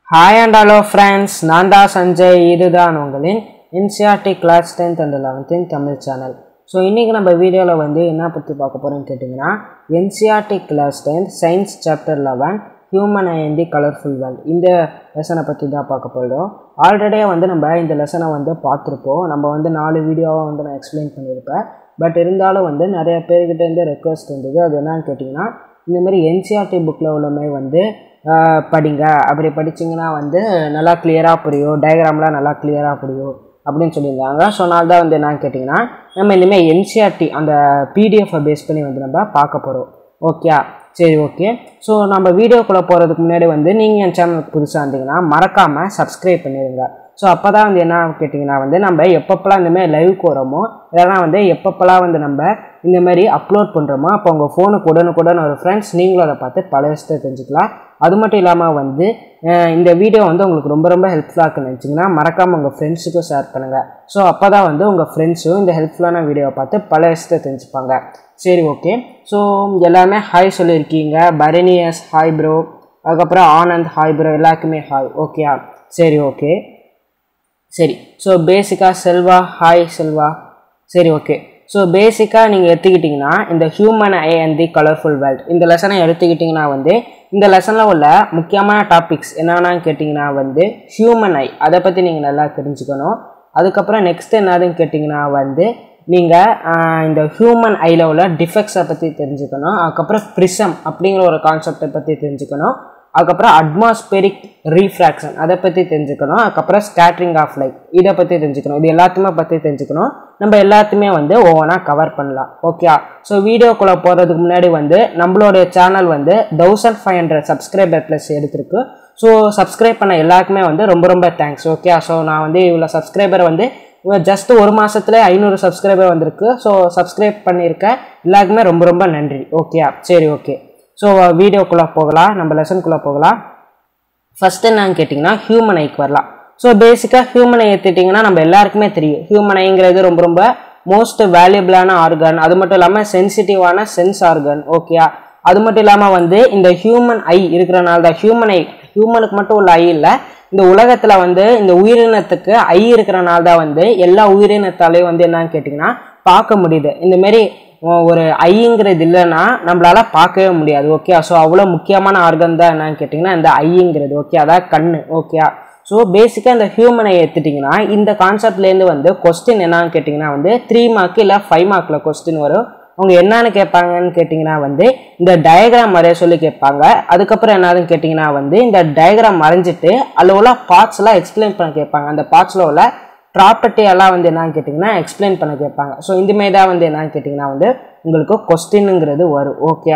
hi and hello friends நான் தான் சஞ்சய் இதுதான் உங்களின் என்சிஆர்டி கிளாஸ் டென்த் அண்ட் லெவன்த்தின் தமிழ் சேனல் ஸோ இன்றைக்கி நம்ம வீடியோவில் வந்து என்ன பற்றி பார்க்க போகிறோம்னு கேட்டிங்கன்னா NCERT class tenth science chapter eleven human eye the colourful world இந்த லெசனை பற்றி தான் பார்க்க போகிறோம் ஆல்ரெடியே வந்து நம்ம இந்த லெசனை வந்து பார்த்துருப்போம் நம்ம வந்து நாலு வீடியோவை வந்து நான் எக்ஸ்பிளைன் பண்ணியிருப்பேன் பட் இருந்தாலும் வந்து நிறைய பேர்கிட்ட இருந்து ரெக்வஸ்ட் இருந்தது அது என்னன்னு கேட்டிங்கன்னா இந்தமாரி என்சிஆர்டி புக்கில் உள்ளமே வந்து ஆஹ், படிங்க அப்படி படிச்சிங்கன்னா வந்து நல்லா கிளியராக புரியும் டயக்ராம்லாம் நல்லா கிளியராக புரியும் அப்படின்னு சொல்லியிருந்தாங்க ஸோ நாள் தான் வந்து என்னன்னு கேட்டிங்கன்னா நம்ம இனிமேல் என்சிஆர்டி அந்த பிடிஎஃப்பை பேஸ் பண்ணி வந்து நம்ம பார்க்க போகிறோம் ஓகே சரி ஓகே ஸோ நம்ம வீடியோக்குள்ளே போகிறதுக்கு முன்னாடி வந்து நீங்கள் என் சேனலுக்கு புதுசாக இருந்தீங்கன்னா மறக்காமல் சப்ஸ்கிரைப் பண்ணிடுங்க ஸோ அப்போ தான் வந்து என்ன கேட்டிங்கன்னா வந்து நம்ம எப்பப்பெல்லாம் இந்தமாதிரி லைவுக்கு வரோமோ இதெல்லாம் வந்து எப்பப்பெல்லாம் வந்து நம்ம இந்த மாதிரி அப்லோட் பண்ணுறோமோ அப்போ உங்கள் ஃபோனுக்கு உடனுக்குடன் ஒரு ஃப்ரெண்ட்ஸ் நீங்களும் அதை பார்த்து பல விஷயத்தை தெரிஞ்சுக்கலாம் அது மட்டும் இல்லாமல் வந்து அஹ், இந்த வீடியோ வந்து உங்களுக்கு ரொம்ப ரொம்ப ஹெல்ப்ஃபுல்லாக இருக்குன்னு நினச்சிங்கன்னா மறக்காமல் உங்கள் ஃப்ரெண்ட்ஸுக்கும் ஷேர் பண்ணுங்கள் ஸோ அப்போ தான் வந்து உங்கள் ஃப்ரெண்ட்ஸும் இந்த ஹெல்ப்ஃபுல்லான வீடியோவை பார்த்து பல விஷயத்தை தெரிஞ்சுப்பாங்க சரி ஓகே ஸோ எல்லாமே ஹாய் சொல்லியிருக்கீங்க பரணியஸ் ஹாய் ப்ரோ அதுக்கப்புறம் ஆனந்த் ஹாய் ப்ரோ எல்லாருக்குமே ஹாய் ஓகேயா சரி ஓகே சரி ஸோ பேசிக்காக செல்வா ஹாய் செல்வா சரி ஓகே ஸோ பேசிக்காக நீங்கள் எடுத்துக்கிட்டிங்கன்னா இந்த human eye and the colourful world இந்த லெசனை எடுத்துக்கிட்டிங்கன்னா வந்து இந்த லெசனில் உள்ள முக்கியமான டாபிக்ஸ் என்னென்னு கேட்டிங்கன்னா வந்து ஹியூமன் ஐ அதை பற்றி நீங்கள் நல்லா தெரிஞ்சுக்கணும் அதுக்கப்புறம் நெக்ஸ்ட் என்னதுன்னு கேட்டிங்கன்னா வந்து நீங்கள் இந்த ஹியூமன் ஐயில் உள்ள டிஃபெக்ட்ஸை பற்றி தெரிஞ்சுக்கணும் அதுக்கப்புறம் ப்ரிசம் அப்படிங்கிற ஒரு கான்செப்டை பற்றி தெரிஞ்சுக்கணும் அதுக்கப்புறம் அட்மாஸ்பெரிக் ரீஃப்ராக்ஷன் அதை பற்றி தெரிஞ்சுக்கணும் அதுக்கப்புறம் ஸ்கேட்ரிங் ஆஃப் லைட் இதை பற்றி தெரிஞ்சுக்கணும் இது எல்லாத்தையுமே பற்றி தெரிஞ்சுக்கணும் நம்ம எல்லாத்தையுமே வந்து ஒவ்வொன்றா கவர் பண்ணலாம் ஓகே ஸோ வீடியோக்குள்ளே போகிறதுக்கு முன்னாடி வந்து நம்மளுடைய சேனல் வந்து thousand five hundred subscriber plus எடுத்திருக்கு ஸோ சப்ஸ்கிரைப் பண்ண எல்லாருக்குமே வந்து ரொம்ப ரொம்ப தேங்க்ஸ் ஓகே ஸோ நான் வந்து இவ்வளோ சப்ஸ்கிரைபர் வந்து ஜஸ்ட் ஒரு மாதத்துல ஐநூறு சப்ஸ்கிரைபர் வந்திருக்கு ஸோ சப்ஸ்கிரைப் பண்ணியிருக்க எல்லாருக்குமே ரொம்ப ரொம்ப நன்றி ஓகே சரி ஓகே ஸோ வீடியோக்குள்ளே போகலாம் நம்ம லெசனுக்குள்ளே போகலாம் ஃபர்ஸ்ட் என்னன்னு கேட்டிங்கன்னா ஹியூமன் ஐக்கு வரலாம் ஸோ பேசிக்காக ஹியூமன் ஐ எடுத்துட்டிங்கன்னா நம்ம எல்லாருக்குமே தெரியும் ஹியூமன் ஐங்கிறது ரொம்ப ரொம்ப மோஸ்ட் வேல்யூபிளான ஆர்கன் அது மட்டும் இல்லாமல் சென்சிட்டிவான சென்ஸ் ஆர்கன் ஓகேயா அது மட்டும் இல்லாமல் வந்து இந்த ஹியூமன் ஐ இருக்கிறனால தான் ஹியூமன் ஐ ஹியூமனுக்கு மட்டும் உள்ள ஐ இல்லை இந்த உலகத்தில் வந்து இந்த உயிரினத்துக்கு ஐ இருக்கிறனால தான் வந்து எல்லா உயிரினத்தாலையும் வந்து என்னன்னு கேட்டிங்கன்னா பார்க்க முடியுது இந்த மாதிரி ஒ- ஒரு ஐங்கிறது இல்லைன்னா நம்மளால பார்க்கவே முடியாது ஓகே ஸோ அவ்வளோ முக்கியமான ஆர்கன் தான் என்னன்னு கேட்டிங்கன்னா இந்த ஐங்கிறது ஓகே அதான் கண்ணு ஓகே ஸோ பேசிக்காக இந்த ஹியூமனை எடுத்துட்டிங்கன்னா இந்த கான்செப்ட்லேருந்து வந்து கொஸ்டின் என்னன்னு கேட்டிங்கன்னா வந்து த்ரீ மார்க்கு இல்லை ஃபைவ் மார்க்கில் கொஸ்டின் வரும் அவங்க என்னன்னு கேட்பாங்கன்னு கேட்டிங்கன்னா வந்து இந்த டயக்ராம் வரைய சொல்லி கேட்பாங்க அதுக்கப்புறம் என்னதுன்னு கேட்டிங்கன்னா வந்து இந்த டயக்ராம் வரைஞ்சிட்டு அதில் உள்ள பார்ட்ஸ்லாம் எக்ஸ்பிளைன் பண்ண கேட்பாங்க அந்த பார்ட்ஸில் உள்ள ப்ராப்பர்ட்டி எல்லாம் வந்து என்னன்னு கேட்டிங்கன்னா எக்ஸ்பிளைன் பண்ண கேட்பாங்க ஸோ இந்த மாதிரி தான் வந்து என்னன்னு கேட்டிங்கன்னா வந்து உங்களுக்கு கொஸ்டினுங்கிறது வரும் ஓகே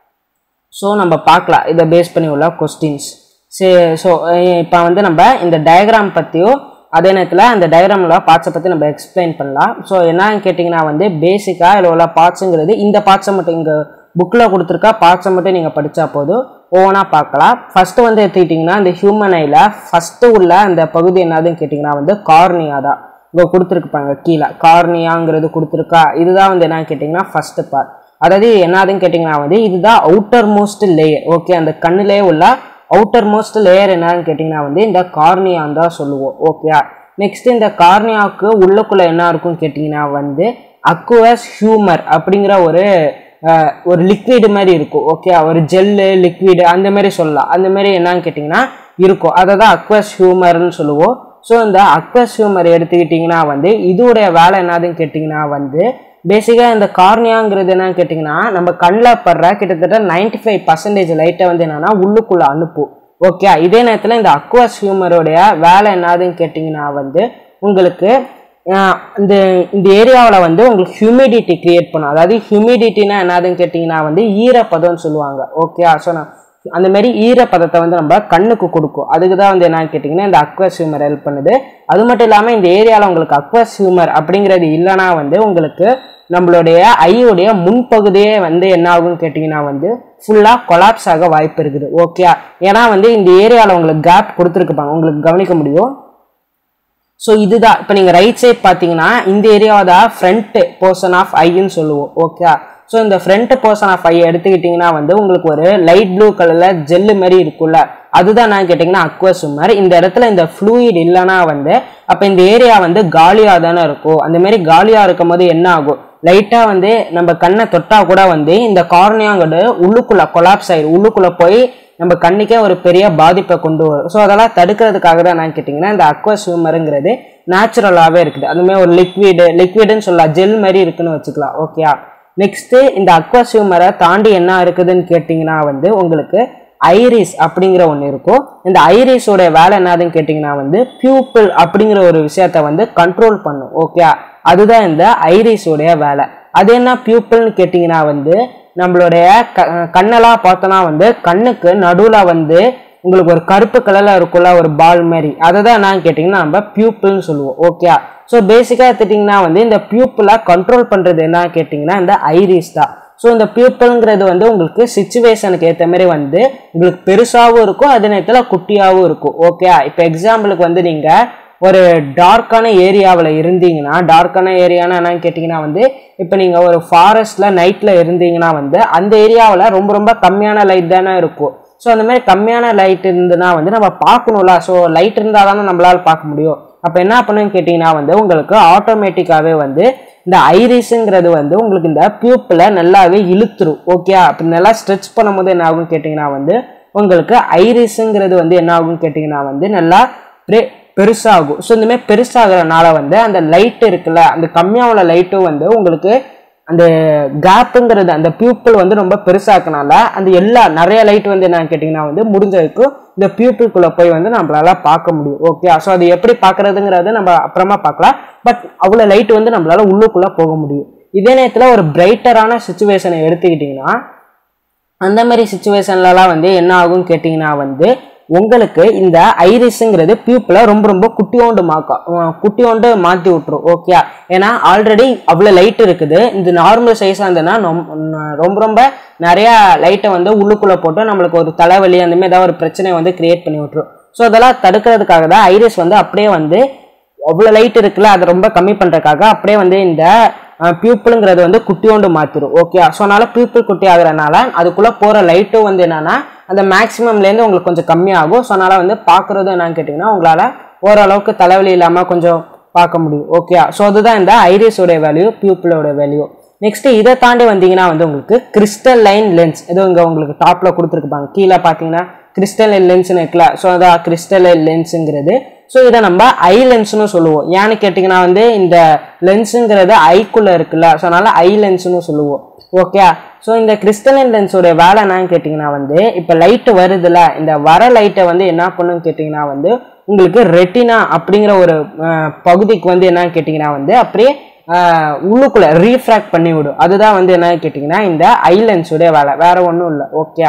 ஸோ நம்ம பார்க்கலாம் இதை பேஸ் பண்ணி உள்ள கொஸ்டின்ஸ் சரி ஸோ இப்போ வந்து நம்ம இந்த டயக்ராம் பற்றியும் அதே நேரத்தில் அந்த டயக்ராமில் பார்ட்ஸை பற்றி நம்ம எக்ஸ்பிளைன் பண்ணலாம் ஸோ என்னன்னு கேட்டிங்கன்னா வந்து பேசிக்காக இதில் உள்ள பார்ட்ஸுங்கிறது இந்த பார்ட்ஸை மட்டும் இங்கே புக்கில் கொடுத்துருக்கா பார்ட்ஸை மட்டும் நீங்கள் படித்தா போதும் ஒவ்வொன்றா பார்க்கலாம் ஃபஸ்ட்டு வந்து எடுத்துக்கிட்டிங்கன்னா இந்த ஹியூமன் ஐயில் ஃபஸ்ட்டு உள்ள அந்த பகுதி என்னதுன்னு கேட்டிங்கன்னா வந்து கார்னியா தான் இங்கே கொடுத்துருக்குப்பாங்க கீழே கார்னியாங்கிறது கொடுத்துருக்கா இதுதான் வந்து என்னன்னு கேட்டிங்கன்னா ஃபஸ்ட்டு பார்ட் அதாவது என்னதுன்னு கேட்டிங்கன்னா வந்து இதுதான் அவுட்டர் மோஸ்ட் லேயர் ஓகே அந்த கண்ணுலேயே உள்ள அவுட்டர் மோஸ்ட் லேயர் என்னன்னு கேட்டிங்கன்னா வந்து இந்த கார்னியான்னு தான் சொல்லுவோம் ஓகே நெக்ஸ்ட் இந்த கார்னியாவுக்கு உள்ளுக்குள்ளே என்ன இருக்கும்னு கேட்டிங்கன்னா வந்து அக்குவஸ் ஹியூமர் அப்படிங்கிற ஒரு அஹ், ஒரு லிக்விடு மாதிரி இருக்கும் ஓகே ஒரு ஜெல்லு லிக்விடு அந்த மாதிரி சொல்லலாம் அந்த மாதிரி என்னன்னு கேட்டிங்கன்னா இருக்கும் அதை தான் அக்வஸ் ஹியூமர்னு சொல்லுவோம் ஸோ இந்த அக்வஸ் ஹியூமர் எடுத்துக்கிட்டிங்கன்னா வந்து இதோடைய வேலை என்னதுன்னு கேட்டிங்கன்னா வந்து பேசிக்காக இந்த கார்னியாங்கிறது என்னன்னு கேட்டிங்கன்னா நம்ம கண்ணில் படுற கிட்டத்தட்ட 95% ஃபைவ் பர்சன்டேஜ் லைட்டை வந்து என்னன்னா உள்ளுக்குள்ளே அனுப்பும் ஓகே இதே நேரத்தில் இந்த அக்வாஸ் ஹியூமருடைய வேலை என்னதுன்னு கேட்டிங்கன்னா வந்து உங்களுக்கு ஆஹ், இந்த இந்த ஏரியாவில் வந்து உங்களுக்கு ஹியூமிடிட்டி கிரியேட் பண்ணும் அதாவது ஹியூமிடிட்டினா என்னதுன்னு கேட்டிங்கன்னா வந்து ஈரப்பதம்னு சொல்லுவாங்க ஓகே ஸோ நான் அந்த மாதிரி ஈரப்பதத்தை வந்து நம்ம கண்ணுக்கு கொடுக்கும் அதுக்கு தான் வந்து என்னன்னு கேட்டிங்கன்னா இந்த அக்வஸ் ஹியூமர் ஹெல்ப் பண்ணுது அது மட்டும் இல்லாமல் இந்த ஏரியாவில் உங்களுக்கு அக்வஸ் ஹியூமர் அப்படிங்கிறது இல்லைன்னா வந்து உங்களுக்கு நம்மளுடைய ஐயுடைய முன்பகுதியே வந்து என்ன ஆகும்னு கேட்டிங்கன்னா வந்து ஃபுல்லாக கொலாப்ஸ் ஆக வாய்ப்பு இருக்குது ஓகே ஏன்னா வந்து இந்த ஏரியாவில் உங்களுக்கு கேப் கொடுத்துருக்குப்பாங்க உங்களுக்கு கவனிக்க முடியும் ஸோ இதுதான் இப்போ நீங்கள் ரைட் சைட் பார்த்தீங்கன்னா இந்த ஏரியாவை தான் ஃப்ரண்ட் போர்ஷன் ஆஃப் ஐன்னு சொல்லுவோம் ஓகே ஸோ இந்த ஃப்ரண்ட் போர்ஷன் ஆஃப் ஐ எடுத்துக்கிட்டிங்கன்னா வந்து உங்களுக்கு ஒரு லைட் ப்ளூ கலரில் ஜெல்லு மாதிரி இருக்குல்ல அதுதான் நான் கேட்டிங்கன்னா அக்வஸ் ஹியூமர் இந்த இடத்துல இந்த ஃப்ளூயிட் இல்லைன்னா வந்து அப்போ இந்த ஏரியா வந்து காலியாக தானே இருக்கும் அந்த மாதிரி காலியாக இருக்கும் போது என்ன ஆகும் லைட்டாக வந்து நம்ம கண்ணை தொட்டா கூட வந்து இந்த கார்னியாங்கிறது உள்ளுக்குள்ளே கொலாப்ஸ் ஆயிடும் உள்ளுக்குள்ளே போய் நம்ம கண்ணுக்கே ஒரு பெரிய பாதிப்பை கொண்டு வரும் ஸோ அதெல்லாம் தடுக்கிறதுக்காக தான் நான் கேட்டிங்கன்னா இந்த அக்வஸ் ஹியூமருங்கிறது நேச்சுரலாகவே இருக்குது அதுமாதிரி ஒரு லிக்விடு லிக்விடுன்னு சொல்லலாம் ஜெல் மாதிரி இருக்குன்னு வச்சுக்கலாம் ஓகேயா நெக்ஸ்ட்டு இந்த அக்வஸ் ஹியூமரை தாண்டி என்ன இருக்குதுன்னு கேட்டிங்கன்னா வந்து உங்களுக்கு ஐரிஸ் அப்படிங்கிற ஒன்று இருக்கும் இந்த ஐரிஸோட வேலை என்னதுன்னு கேட்டிங்கன்னா வந்து பியூப்பிள் அப்படிங்கிற ஒரு விஷயத்த வந்து கண்ட்ரோல் பண்ணும் ஓகே அதுதான் இந்த ஐரிஸோடைய வேலை அது என்ன பியூப்பிள்னு கேட்டிங்கன்னா வந்து நம்மளுடைய க கண்ணெல்லாம் பார்த்தோன்னா வந்து கண்ணுக்கு நடுவில் வந்து உங்களுக்கு ஒரு கருப்பு கலரில் இருக்கும்ல ஒரு பால் மாதிரி அதை தான் என்னன்னு கேட்டிங்கன்னா நம்ம பியூப்பிள்னு சொல்லுவோம் ஓகே ஸோ பேசிக்காக எடுத்துட்டிங்கன்னா வந்து இந்த பியூப்பிளை கண்ட்ரோல் பண்ணுறது என்ன கேட்டிங்கன்னா இந்த ஐரிஸ் தான் ஸோ இந்த பியூப்பிள்ங்கிறது வந்து உங்களுக்கு சுச்சுவேஷனுக்கு ஏற்ற மாதிரி வந்து உங்களுக்கு பெருசாகவும் இருக்கும் அதே நேரத்தில் குட்டியாகவும் இருக்கும் ஓகே இப்போ எக்ஸாம்பிளுக்கு வந்து நீங்கள் ஒரு டார்க்கான ஏரியாவில் இருந்தீங்கன்னா டார்க்கான ஏரியானா என்னன்னு கேட்டிங்கன்னா வந்து இப்போ நீங்கள் ஒரு ஃபாரஸ்ட்டில் நைட்டில் இருந்தீங்கன்னா வந்து அந்த ஏரியாவில் ரொம்ப ரொம்ப கம்மியான லைட் தானே இருக்கும் ஸோ அந்த மாதிரி கம்மியான லைட் இருந்துன்னா வந்து நம்ம பார்க்கணும்ல ஸோ லைட் இருந்தால் தானே நம்மளால் பார்க்க முடியும் அப்போ என்ன பண்ணுன்னு கேட்டிங்கன்னா வந்து உங்களுக்கு ஆட்டோமேட்டிக்காகவே வந்து இந்த ஐரிஸுங்கிறது வந்து உங்களுக்கு இந்த பியூப்பில் நல்லாவே இழுத்துரும் ஓகே அப்படி நல்லா ஸ்ட்ரெச் பண்ணும்போது என்ன ஆகும்னு கேட்டிங்கன்னா வந்து உங்களுக்கு ஐரிஸுங்கிறது வந்து என்ன ஆகும்னு கேட்டிங்கன்னா வந்து நல்லா பிரே பெருசாகும் ஸோ இந்தமாதிரி பெருசாகிறனால வந்து அந்த லைட் இருக்குல்ல அந்த கம்மியாக உள்ள லைட்டும் வந்து உங்களுக்கு அந்த கேப்புங்கிறது அந்த பியூப்பிள் வந்து ரொம்ப பெருசாக்கனால அந்த எல்லா நிறைய லைட் வந்து என்னன்னு கேட்டிங்கன்னா வந்து முடிஞ்ச வரைக்கும் இந்த பியூப்பிள்குள்ளே போய் வந்து நம்மளால பார்க்க முடியும் ஓகே ஸோ அது எப்படி பார்க்கறதுங்கிறது நம்ம அப்புறமா பார்க்கலாம் பட் அவ்வளோ லைட் வந்து நம்மளால உள்ளுக்குள்ளே போக முடியும் இதே நேரத்தில் ஒரு பிரைட்டரான சுச்சுவேஷனை எடுத்துக்கிட்டிங்கன்னா அந்த மாதிரி சுச்சுவேஷன்லலாம் வந்து என்ன ஆகும்னு கேட்டிங்கன்னா வந்து உங்களுக்கு இந்த ஐரிஸுங்கிறது பியூப்பில் ரொம்ப ரொம்ப குட்டியோண்டு மாக்கா குட்டியோண்டு மாற்றி விட்ரும் ஓகே ஏன்னா ஆல்ரெடி அவ்வளோ லைட் இருக்குது இந்த நார்மல் சைஸாக இருந்ததுன்னா ரொம்ப ரொம்ப நிறையா லைட்டை வந்து உள்ளுக்குள்ளே போட்டு நம்மளுக்கு ஒரு தலைவலி அந்த மாதிரி ஏதாவது ஒரு பிரச்சனையை வந்து கிரியேட் பண்ணி விட்ரும் ஸோ அதெல்லாம் தடுக்கிறதுக்காக தான் ஐரிஸ் வந்து அப்படியே வந்து அவ்வளோ லைட் இருக்குல்ல அதை ரொம்ப கம்மி பண்ணுறதுக்காக அப்படியே வந்து இந்த பியூப்பிளுங்கிறது வந்து குட்டியோண்டு மாற்றிடும் ஓகே ஸோ அதனால பியூப்பிள் குட்டி ஆகுறதுனால அதுக்குள்ளே போகிற லைட்டும் வந்து என்னன்னா அந்த மேக்ஸிமம்லேருந்து உங்களுக்கு கொஞ்சம் கம்மியாகும் ஸோ அதனால் வந்து பார்க்குறதும் என்னன்னு கேட்டிங்கன்னா உங்களால் ஓரளவுக்கு தலைவலி இல்லாமல் கொஞ்சம் பார்க்க முடியும் ஓகே ஸோ அதுதான் இந்த ஐரிஸோடைய வேல்யூ பியூப்பிளோட வேல்யூ நெக்ஸ்ட்டு இதை தாண்டி வந்தீங்கன்னா வந்து உங்களுக்கு கிறிஸ்டல் லைன் லென்ஸ் இது இங்கே உங்களுக்கு டாப்பில் கொடுத்துருப்பாங்க கீழே பார்த்தீங்கன்னா கிறிஸ்டல் லைன் லென்ஸ்னு இருக்குல்ல ஸோ அதான் கிறிஸ்டல் லைன் லென்ஸுங்கிறது ஸோ இதை நம்ம ஐ லென்ஸ்னு சொல்லுவோம் ஏன்னு கேட்டிங்கன்னா வந்து இந்த லென்ஸுங்கிறது ஐக்குள்ளே இருக்குல்ல ஸோ அதனால் ஐ லென்ஸ்னு சொல்லுவோம் ஓகே ஸோ இந்த கிறிஸ்டலின் லென்ஸோட வேலை என்னன்னு கேட்டிங்கன்னா வந்து இப்போ லைட்டு வருதுல்ல இந்த வர லைட்டை வந்து என்ன பண்ணுன்னு கேட்டிங்கன்னா வந்து உங்களுக்கு ரெட்டினா அப்படிங்கிற ஒரு பகுதிக்கு வந்து என்னன்னு கேட்டிங்கன்னா வந்து அப்படியே உள்ளுக்குள்ளே ரீஃப்ராக்ட் பண்ணி விடும் அதுதான் வந்து என்னன்னு கேட்டிங்கன்னா இந்த ஐ லென்ஸோடைய வேலை வேற ஒன்றும் இல்லை ஓகே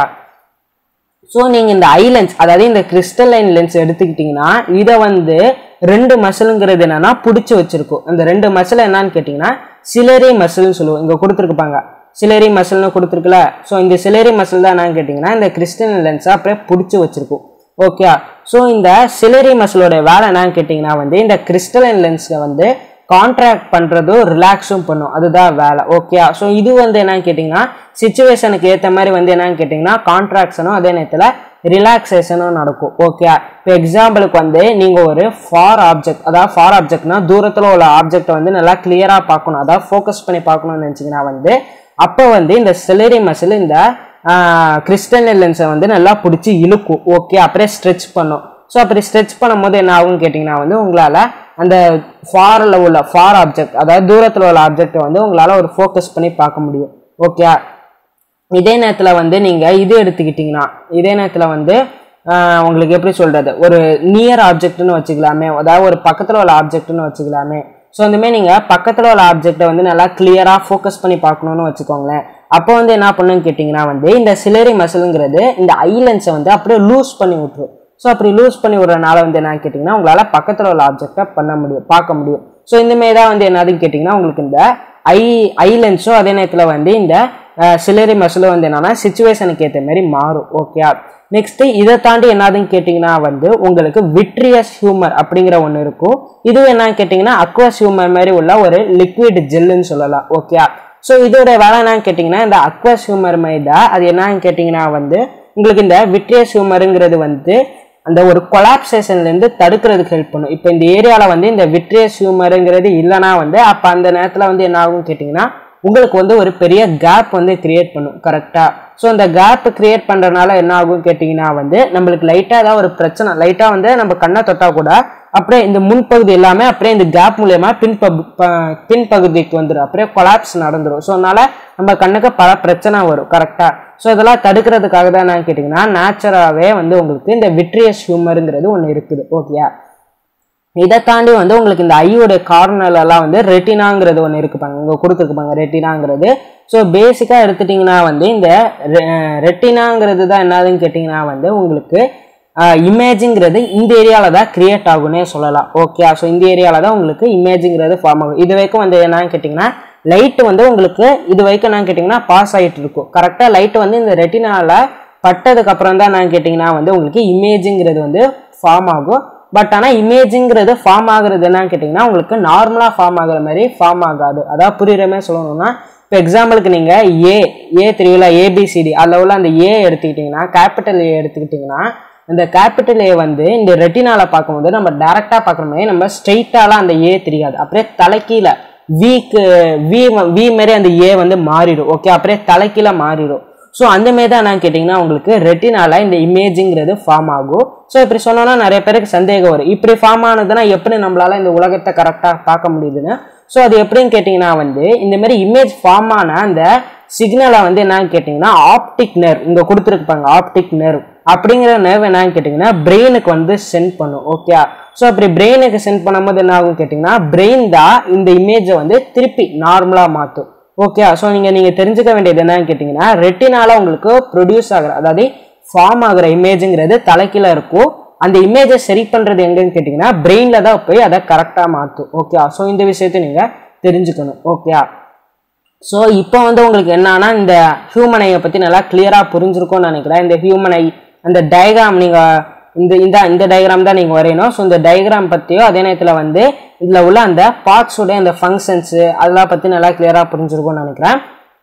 ஸோ நீங்கள் இந்த ஐ லென்ஸ் அதாவது இந்த கிறிஸ்டலைன் லென்ஸ் எடுத்துக்கிட்டிங்கன்னா இதை வந்து ரெண்டு மசிலுங்கிறது என்னன்னா பிடிச்சி வச்சிருக்கும் இந்த ரெண்டு மசில் என்னன்னு கேட்டிங்கன்னா சிலரி மசில்னு சொல்லுவோம் இங்கே கொடுத்துருக்குப்பாங்க சிலரி மசில்னு கொடுத்துருக்குல ஸோ இந்த சிலரி மசில் தான் என்னன்னு கேட்டிங்கன்னா இந்த கிறிஸ்டல் லென்ஸை அப்படியே பிடிச்சி வச்சிருக்கும் ஓகே ஸோ இந்த சிலரி மசிலோட வேலை என்னன்னு கேட்டிங்கன்னா வந்து இந்த கிறிஸ்டலைன் லென்ஸை வந்து கான்ட்ராக்ட் பண்ணுறதும் ரிலாக்ஸும் பண்ணும் அதுதான் வேலை ஓகே ஸோ இது வந்து என்னன்னு கேட்டிங்கன்னா சுச்சுவேஷனுக்கு ஏற்ற மாதிரி வந்து என்னன்னு கேட்டிங்கன்னா கான்ட்ராக்ஷனும் அதே நேரத்தில் ரிலாக்ஸேஷனும் நடக்கும் ஓகே இப்போ எக்ஸாம்பிளுக்கு வந்து நீங்கள் ஒரு ஃபார் ஆப்ஜெக்ட் அதாவது ஃபார் ஆப்ஜெக்ட்னா தூரத்தில் உள்ள ஆப்ஜெக்டை வந்து நல்லா கிளியராக பார்க்கணும் அதாவது ஃபோக்கஸ் பண்ணி பார்க்கணும்னு நினச்சிங்கன்னா வந்து அப்போ வந்து இந்த செலரி மசில் இந்த கிறிஸ்டல் லென்ஸை வந்து நல்லா பிடிச்சி இழுக்கும் ஓகே அப்படியே ஸ்ட்ரெச் பண்ணும் ஸோ அப்படி ஸ்ட்ரெச் பண்ணும்போது என்ன ஆகும்னு கேட்டிங்கன்னா வந்து உங்களால் அந்த ஃபாரில் உள்ள ஃபார் ஆப்ஜெக்ட் அதாவது தூரத்தில் உள்ள ஆப்ஜெக்டை வந்து உங்களால் ஒரு ஃபோக்கஸ் பண்ணி பார்க்க முடியும் ஓகே இதே நேரத்தில் வந்து நீங்கள் இது எடுத்துக்கிட்டிங்கன்னா இதே நேரத்தில் வந்து உங்களுக்கு எப்படி சொல்கிறது ஒரு நியர் ஆப்ஜெக்ட்னு வச்சுக்கலாமே அதாவது ஒரு பக்கத்தில் உள்ள ஆப்ஜெக்ட்னு வச்சுக்கலாமே ஸோ இந்தமாரி நீங்கள் பக்கத்தில் உள்ள ஆப்ஜெக்டை வந்து நல்லா கிளியராக ஃபோக்கஸ் பண்ணி பார்க்கணுன்னு வச்சுக்கோங்களேன் அப்போ வந்து என்ன பண்ணுன்னு கேட்டிங்கன்னா வந்து இந்த சிலரி மசிலுங்கிறது இந்த ஐலன்ஸை வந்து அப்படியே லூஸ் பண்ணி விட்டுரும் ஸோ அப்படி லூஸ் பண்ணி விடுறதுனால வந்து என்ன கேட்டிங்கன்னா உங்களால் பக்கத்தில் உள்ள ஆப்ஜெக்டை பண்ண முடியும் பார்க்க முடியும் ஸோ இந்தமாரி தான் வந்து என்னதுன்னு கேட்டிங்கன்னா உங்களுக்கு இந்த ஐ ஐலன்ஸும் அதே நேரத்தில் வந்து இந்த சிலரி மசிலும் வந்து என்னன்னா சுச்சுவேஷனுக்கு ஏற்ற மாதிரி மாறும் ஓகே நெக்ஸ்ட் இதை தாண்டி என்னதுன்னு கேட்டிங்கன்னா வந்து உங்களுக்கு விட்ரியஸ் ஹியூமர் அப்படிங்கிற ஒன்று இருக்கும் இது என்னன்னு கேட்டிங்கன்னா அக்வஸ் ஹியூமர் மாதிரி உள்ள ஒரு லிக்விட் ஜெல்லுன்னு சொல்லலாம் ஓகே ஸோ இதோட வேலை என்னன்னு கேட்டிங்கன்னா இந்த அக்வஸ் ஹியூமர் மாதிரி தான் அது என்னன்னு கேட்டிங்கன்னா வந்து உங்களுக்கு இந்த விட்ரியஸ் ஹியூமருங்கிறது வந்து அந்த ஒரு கொலாப்சேஷன்லேருந்து தடுக்கிறதுக்கு ஹெல்ப் பண்ணும் இப்போ இந்த ஏரியாவில் வந்து இந்த விட்ரியஸ் ஹியூமருங்கிறது இல்லைனா வந்து அப்போ அந்த நேரத்தில் வந்து என்ன ஆகும் கேட்டிங்கன்னா உங்களுக்கு வந்து ஒரு பெரிய கேப் வந்து கிரியேட் பண்ணும் கரெக்டாக ஸோ அந்த கேப் கிரியேட் பண்ணுறதுனால என்ன ஆகும் கேட்டிங்கன்னா வந்து நம்மளுக்கு லைட்டாக ஏதாவது ஒரு பிரச்சனை லைட்டாக வந்து நம்ம கண்ணை தொட்டால் கூட அப்படியே இந்த முன்பகுதி எல்லாமே அப்படியே இந்த கேப் மூலயமா பின்பகு ப- பின்பகுதிக்கு வந்துடும் அப்படியே கொலாப்ஸ் நடந்துடும் ஸோ அதனால நம்ம கண்ணுக்கு பல பிரச்சனை வரும் கரெக்டாக ஸோ இதெல்லாம் தடுக்கிறதுக்காக தான் என்ன கேட்டிங்கன்னா நேச்சுராகவே வந்து உங்களுக்கு இந்த விட்ரியஸ் ஹியூமருங்கிறது ஒன்று இருக்குது ஓகேயா இதை தாண்டி வந்து உங்களுக்கு இந்த ஐயோட கார்னர்லலாம் வந்து ரெட்டினாங்கிறது ஒன்று இருக்குப்பாங்க இங்கே கொடுத்துருக்குப்பாங்க ரெட்டினாங்கிறது ஸோ பேசிக்காக எடுத்துட்டிங்கன்னா வந்து இந்த ரெட்டினாங்கிறது தான் என்னதுன்னு கேட்டிங்கன்னா வந்து உங்களுக்கு இமேஜுங்கிறது இந்த ஏரியாவில் தான் கிரியேட் ஆகும்னே சொல்லலாம் ஓகே ஸோ இந்த ஏரியாவில் தான் உங்களுக்கு இமேஜுங்கிறது ஃபார்ம் ஆகும் இது வரைக்கும் வந்து என்னன்னு கேட்டிங்கன்னா லைட்டு வந்து உங்களுக்கு இது வரைக்கும் என்னன்னு கேட்டிங்கன்னா பாஸ் ஆகிட்டு இருக்கும் கரெக்டாக லைட்டு வந்து இந்த ரெட்டினால பட்டதுக்கு அப்புறம் தான் என்னன்னு கேட்டிங்கன்னா வந்து உங்களுக்கு இமேஜுங்கிறது வந்து ஃபார்ம் ஆகும் பட் ஆனால் இமேஜுங்கிறது ஃபார்ம் ஆகுறது என்னன்னு கேட்டிங்கன்னா உங்களுக்கு நார்மலாக ஃபார்ம் ஆகுற மாதிரி ஃபார்ம் ஆகாது அதாவது புரியுற மாதிரி சொல்லணும்னா இப்போ எக்ஸாம்பிளுக்கு நீங்கள் ஏ ஏ தெரியல ஏபிசிடி அதில் உள்ள அந்த ஏ எடுத்துக்கிட்டிங்கன்னா கேபிட்டல் ஏ எடுத்துக்கிட்டிங்கன்னா இந்த கேபிட்டல் ஏ வந்து இந்த ரெட்டினால பார்க்கும்போது நம்ம டேரெக்டாக பார்க்குற மாதிரி நம்ம ஸ்ட்ரெயிட்டாலாம் அந்த ஏ தெரியாது அப்படியே தலைக்கீழ வீக்கு வி வி மாதிரி அந்த ஏ வந்து மாறிடும் ஓகே அப்படியே தலைக்கீழ மாறிடும் ஸோ அந்த மாரி தான் என்னன்னு கேட்டிங்கன்னா உங்களுக்கு ரெட்டினால இந்த இமேஜுங்கிறது ஃபார்ம் ஆகும் ஸோ இப்படி சொன்னோன்னா நிறைய பேருக்கு சந்தேகம் வரும் இப்படி ஃபார்ம் ஆனதுன்னா எப்படி நம்மளால இந்த உலகத்தை கரெக்டாக பார்க்க முடியுதுன்னு ஸோ அது எப்படின்னு கேட்டிங்கன்னா வந்து இந்த மாதிரி இமேஜ் ஃபார்ம் ஆன அந்த சிக்னலை வந்து என்னன்னு கேட்டிங்கன்னா ஆப்டிக் நர்வ் இங்கே கொடுத்துருப்பாங்க ஆப்டிக் நர்வ் அப்படிங்கிற நர்வ் என்னன்னு கேட்டிங்கன்னா பிரெயினுக்கு வந்து சென்ட் பண்ணும் ஓகே ஸோ அப்படி பிரெயினுக்கு சென்ட் பண்ணும்போது என்ன ஆகும் கேட்டிங்கன்னா பிரெயின் தான் இந்த இமேஜை வந்து திருப்பி நார்மலாக மாற்றும் ஓகே ஸோ நீங்கள் நீங்கள் தெரிஞ்சுக்க வேண்டியது என்னன்னு கேட்டிங்கன்னா ரெட்டினால உங்களுக்கு ப்ரொடியூஸ் ஆகிற அதாவது ஃபார்ம் ஆகிற இமேஜுங்கிறது தலைக்கீழ இருக்கும் அந்த இமேஜை சரி பண்ணுறது எங்கன்னு கேட்டிங்கன்னா பிரெயினில் தான் போய் அதை கரெக்டாக மாற்றும் ஓகே ஸோ இந்த விஷயத்தை நீங்கள் தெரிஞ்சுக்கணும் ஓகே ஸோ இப்போ வந்து உங்களுக்கு என்னன்னா இந்த ஹியூமன் ஐயை பற்றி நல்லா கிளியராக புரிஞ்சிருக்கும்னு நினைக்கிறேன் இந்த ஹியூமன் ஐ அந்த டயக்ராம் நீங்கள் இந்த இந்த இந்த டயக்ராம் தான் நீங்கள் வரையணும் ஸோ இந்த டயக்ராம் பற்றியோ அதே நேரத்தில் வந்து இதில் உள்ள அந்த பார்ட்ஸோடைய அந்த ஃபங்க்ஷன்ஸு அதெல்லாம் பற்றி நல்லா கிளியராக புரிஞ்சிருக்கும்னு நினைக்கிறேன்